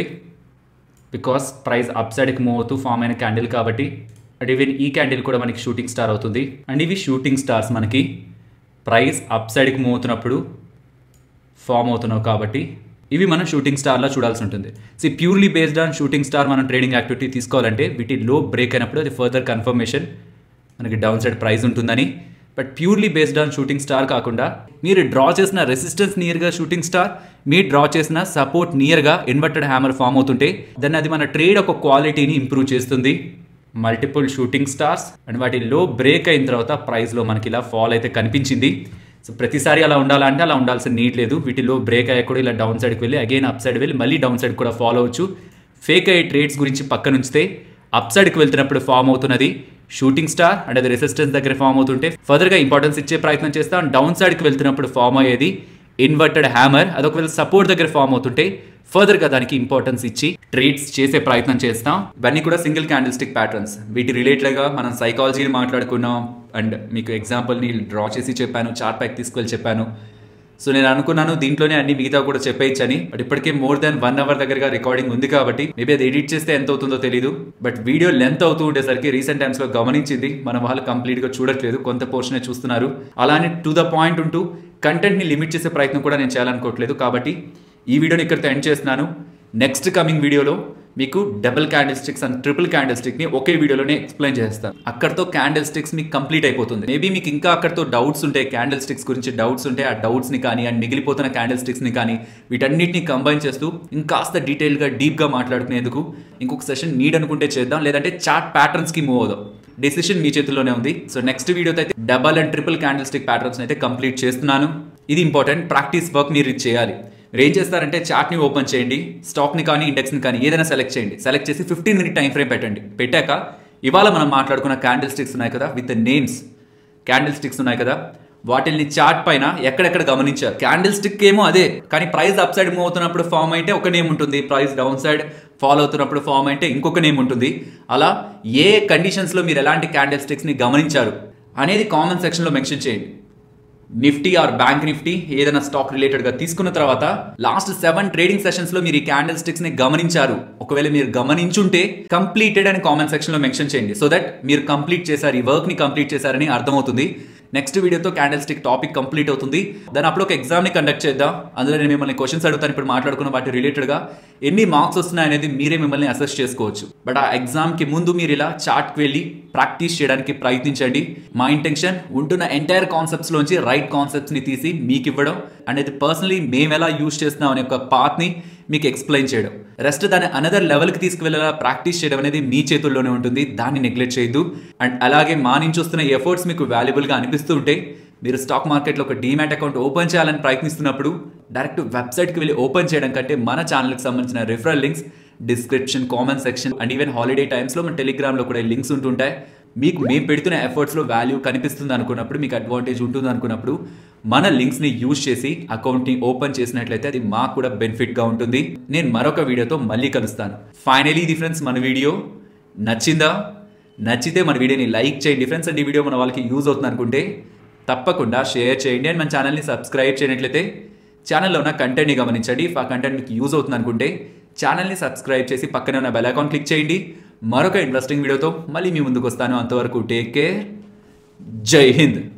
బికాస్ ప్రైస్ అప్ సైడ్కి మూవ్ అవుతూ ఫామ్ అయిన క్యాండిల్ కాబట్టి అండ్ ఈవెన్ ఈ క్యాండిల్ కూడా మనకి షూటింగ్ స్టార్ అవుతుంది అండ్ ఇవి షూటింగ్ స్టార్స్ మనకి ప్రైస్ అప్ సైడ్కి మూవ్ అవుతున్నప్పుడు ఫామ్ అవుతున్నావు కాబట్టి ఇవి మనం షూటింగ్ స్టార్లా చూడాల్సి ఉంటుంది so purely based on shooting star మనం ట్రేడింగ్ యాక్టివిటీ తీసుకోవాలంటే వీటి లో బ్రేక్ అయినప్పుడు అది ఫర్దర్ కన్ఫర్మేషన్ మనకి డౌన్ సైడ్ ప్రైస్ ఉంటుందని but purely based on shooting star కాకుండా మీరు డ్రా చేసిన రెసిస్టెన్స్ నియర్గా షూటింగ్ స్టార్ మీరు డ్రా చేసిన సపోర్ట్ నియర్గా ఇన్వర్టెడ్ హ్యామర్ ఫామ్ అవుతుంటే దాన్ని అది మన ట్రేడ్ ఒక క్వాలిటీని ఇంప్రూవ్ చేస్తుంది మల్టిపుల్ షూటింగ్ స్టార్స్ అండ్ వాటి లో బ్రేక్ అయిన తర్వాత ప్రైస్లో మనకి ఇలా ఫాల్ అయితే కనిపించింది సో ప్రతిసారి అలా ఉండాలంటే అలా ఉండాల్సిన నీడ్ లేదు వీటిలో బ్రేక్ అయ్యా కూడా ఇలా డౌన్ సైడ్కి వెళ్ళి అగైన్ అప్ సైడ్ వెళ్ళి మళ్ళీ డౌన్ సైడ్ కూడా ఫాలో అవ్వచ్చు ఫేక్ అయ్యే ట్రేడ్స్ గురించి పక్కన ఉంచితే అప్ సైడ్కి వెళ్తున్నప్పుడు ఫామ్ అవుతున్నది షూటింగ్ స్టార్ అండ్ అది రెసిస్టెన్స్ దగ్గర ఫామ్ అవుతుంటే ఫర్దర్గా ఇంపార్టెన్స్ ఇచ్చే ప్రయత్నం చేస్తాం డౌన్ సైడ్కి వెళ్తున్నప్పుడు ఫామ్ అయ్యేది ఇన్వర్టెడ్ హ్యామర్ అది ఒకవేళ సపోర్ట్ దగ్గర ఫామ్ అవుతుంటే ఫర్దర్గా దానికి ఇంపార్టెన్స్ ఇచ్చి ట్రేడ్స్ చేసే ప్రయత్నం చేస్తాం ఇవన్నీ కూడా సింగిల్ క్యాండిల్ స్టిక్ ప్యాటర్న్స్ వీటి రిలేటెడ్గా మనం సైకాలజీని మాట్లాడుకున్నాం అండ్ మీకు ఎగ్జాంపుల్ని డ్రా చేసి చెప్పాను చార్ట్ ప్యాక్ తీసుకెళ్ళి చెప్పాను సో నేను అనుకున్నాను దీంట్లోనే అన్ని మిగతా కూడా చెప్పేయచ్చని బట్ ఇప్పటికే మోర్ దాన్ వన్ అవర్ దగ్గరగా రికార్డింగ్ ఉంది కాబట్టి మేబీ అది ఎడిట్ చేస్తే ఎంత అవుతుందో తెలియదు బట్ వీడియో లెంత్ అవుతూ ఉండేసరికి రీసెంట్ టైమ్స్ లో గమనించింది మన వాళ్ళు కంప్లీట్ గా చూడట్లేదు కొంత పోర్షనే చూస్తున్నారు అలానే టు ద పాయింట్ ఉంటూ కంటెంట్ ని లిమిట్ చేసే ప్రయత్నం కూడా నేను చేయాలనుకోవట్లేదు కాబట్టి ఈ వీడియోని ఇక్కడితో ఎండ్ చేస్తున్నాను నెక్స్ట్ కమింగ్ వీడియోలో మీకు double candlesticks and triple candlestick ని ఒకే వీడియోలోనే ఎక్స్ప్లెయిన్ చేస్తాను అక్కడతో క్యాండిల్ స్టిక్స్ మీకు కంప్లీట్ అయిపోతుంది మేబీ మీకు ఇంకా అక్కడతో డౌట్స్ ఉంటాయి క్యాండిల్ స్టిక్స్ గురించి డౌట్స్ ఉంటే ఆ డౌట్స్ ని కానీ అండ్ మిగిలిపోతున్న క్యాండిల్ స్టిక్స్ ని కానీ వీటన్నిటిని కంబైన్ చేస్తూ ఇంకాస్త డీటెయిల్ గా డీప్ గా మాట్లాడుకునేందుకు ఇంకొక సెషన్ నీడ్ అనుకుంటే చేద్దాం లేదంటే చార్ట్ ప్యాటర్న్స్ కి మూవ్ అవుదాం డెసిషన్ మీ చేతుల్లోనే ఉంది సో నెక్స్ట్ వీడియోతో అయితే double and triple candlestick patterns అయితే కంప్లీట్ చేస్తున్నాను ఇది ఇంపార్టెంట్ ప్రాక్టీస్ వర్క్ మీరు ఇది చేయాలి మీరు ఏం చేస్తారంటే చార్ట్ని ఓపెన్ చేయండి స్టాక్ని కానీ ఇండెక్స్ని కానీ ఏదైనా సెలెక్ట్ చేయండి సెలెక్ట్ చేసి ఫిఫ్టీన్ మినిట్ టైం ఫ్రేమ్ పెట్టండి పెట్టాక ఇవాళ మనం మాట్లాడుకున్న క్యాండిల్ స్టిక్స్ ఉన్నాయి కదా విత్ నేమ్స్ క్యాండిల్ స్టిక్స్ ఉన్నాయి కదా వాటిని చార్ట్ పైన ఎక్కడెక్కడ గమనించారు క్యాండిల్ స్టిక్ ఏమో అదే కానీ ప్రైస్ అప్ సైడ్ మూవ్ అవుతున్నప్పుడు ఫామ్ అయితే ఒక నేమ్ ఉంటుంది ప్రైస్ డౌన్ సైడ్ ఫాలో అవుతున్నప్పుడు ఫామ్ అయితే ఇంకొక నేమ్ ఉంటుంది అలా ఏ కండిషన్స్లో మీరు ఎలాంటి క్యాండిల్ స్టిక్స్ని గమనించారు అనేది కామెంట్ సెక్షన్లో మెన్షన్ చేయండి నిఫ్టీ ఆర్ బ్యాంక్ నిఫ్టీ ఏదైనా స్టాక్ రిలేటెడ్ గా తీసుకున్న తర్వాత లాస్ట్ సెవెన్ ట్రేడింగ్ సెషన్స్ లో మీరు ఈ క్యాండిల్ స్టిక్స్ ని గమనించారు ఒకవేళ మీరు గమనించుంటే కంప్లీటెడ్ అని కామెంట్ సెక్షన్ లో మెన్షన్ చేయండి సో దట్ మీరు కంప్లీట్ చేశారు ఈ వర్క్ ని కంప్లీట్ చేశారని అర్థమవుతుంది నెక్స్ట్ వీడియోతో క్యాండిల్ స్టిక్ టాపిక్ కంప్లీట్ అవుతుంది దాని అప్పుడు ఒక ఎగ్జామ్ ని కండక్ట్ చేద్దాం అందులో నేను మిమ్మల్ని క్వశ్చన్స్ అడుగుతాను ఇప్పుడు మాట్లాడుకున్న వాటి రిలేటెడ్ గా ఎన్ని మార్క్స్ వస్తున్నాయి అనేది మీరే మిమ్మల్ని అసెస్ చేసుకోవచ్చు బట్ ఆ ఎగ్జామ్ కి ముందు మీరు ఇలా చార్ట్ కి వెళ్ళి ప్రాక్టీస్ చేయడానికి ప్రయత్నించండి మా ఇంటెన్షన్ ఉంటున్న ఎంటైర్ కాన్సెప్ట్స్ లోంచి రైట్ కాన్సెప్ట్స్ ని తీసి మీకు ఇవ్వడం అనేది పర్సనలీ మేము ఎలా యూజ్ చేస్తున్నాం అనే ఒక పాత్ ని మీకు ఎక్స్ప్లెయిన్ చేయడం రెస్ట్ దాన్ని అనదర్ లెవెల్కి తీసుకువెళ్ళేలా ప్రాక్టీస్ చేయడం అనేది మీ చేతుల్లోనే ఉంటుంది దాన్ని నెగ్లెక్ట్ చేయొద్దు అండ్ అలాగే మా నుంచి వస్తున్న ఎఫర్ట్స్ మీకు వాల్యుబుల్గా అనిపిస్తూ ఉంటే మీరు స్టాక్ మార్కెట్లో ఒక డీమ్యాట్ అకౌంట్ ఓపెన్ చేయాలని ప్రయత్నిస్తున్నప్పుడు డైరెక్ట్ వెబ్సైట్కి వెళ్ళి ఓపెన్ చేయడం కంటే మన ఛానల్కి సంబంధించిన referral links description comment section and even holiday టైమ్స్లో మన టెలిగ్రామ్లో కూడా లింక్స్ ఉంటుంటాయి మీకు మేము పెడుతున్న ఎఫర్ట్స్లో వాల్యూ కనిపిస్తుంది అనుకున్నప్పుడు మీకు అడ్వాంటేజ్ ఉంటుంది అనుకున్నప్పుడు మన లింక్స్ని యూజ్ చేసి అకౌంట్ని ఓపెన్ చేసినట్లయితే అది మాకు కూడా బెనిఫిట్గా ఉంటుంది నేను మరొక వీడియోతో మళ్ళీ కలుస్తాను ఫైనలీ ఇది ఫ్రెండ్స్ మన వీడియో నచ్చిందా నచ్చితే మన వీడియోని లైక్ చేయండి ఫ్రెండ్స్ అండ్ ఈ వీడియో మన వాళ్ళకి యూజ్ అవుతుంది అనుకుంటే తప్పకుండా షేర్ చేయండి అండ్ మన ఛానల్ని సబ్స్క్రైబ్ చేయనట్లయితే ఛానల్లో ఉన్న కంటెంట్ని గమనించండి ఆ కంటెంట్ మీకు యూజ్ అవుతుంది అనుకుంటే ఛానల్ని సబ్స్క్రైబ్ చేసి పక్కనే ఉన్న బెల్ ఐకాన్ క్లిక్ చేయండి మరొక ఇంట్రెస్టింగ్ వీడియోతో మళ్ళీ మీ ముందుకు వస్తాను అంతవరకు టేక్ కేర్ జై హింద్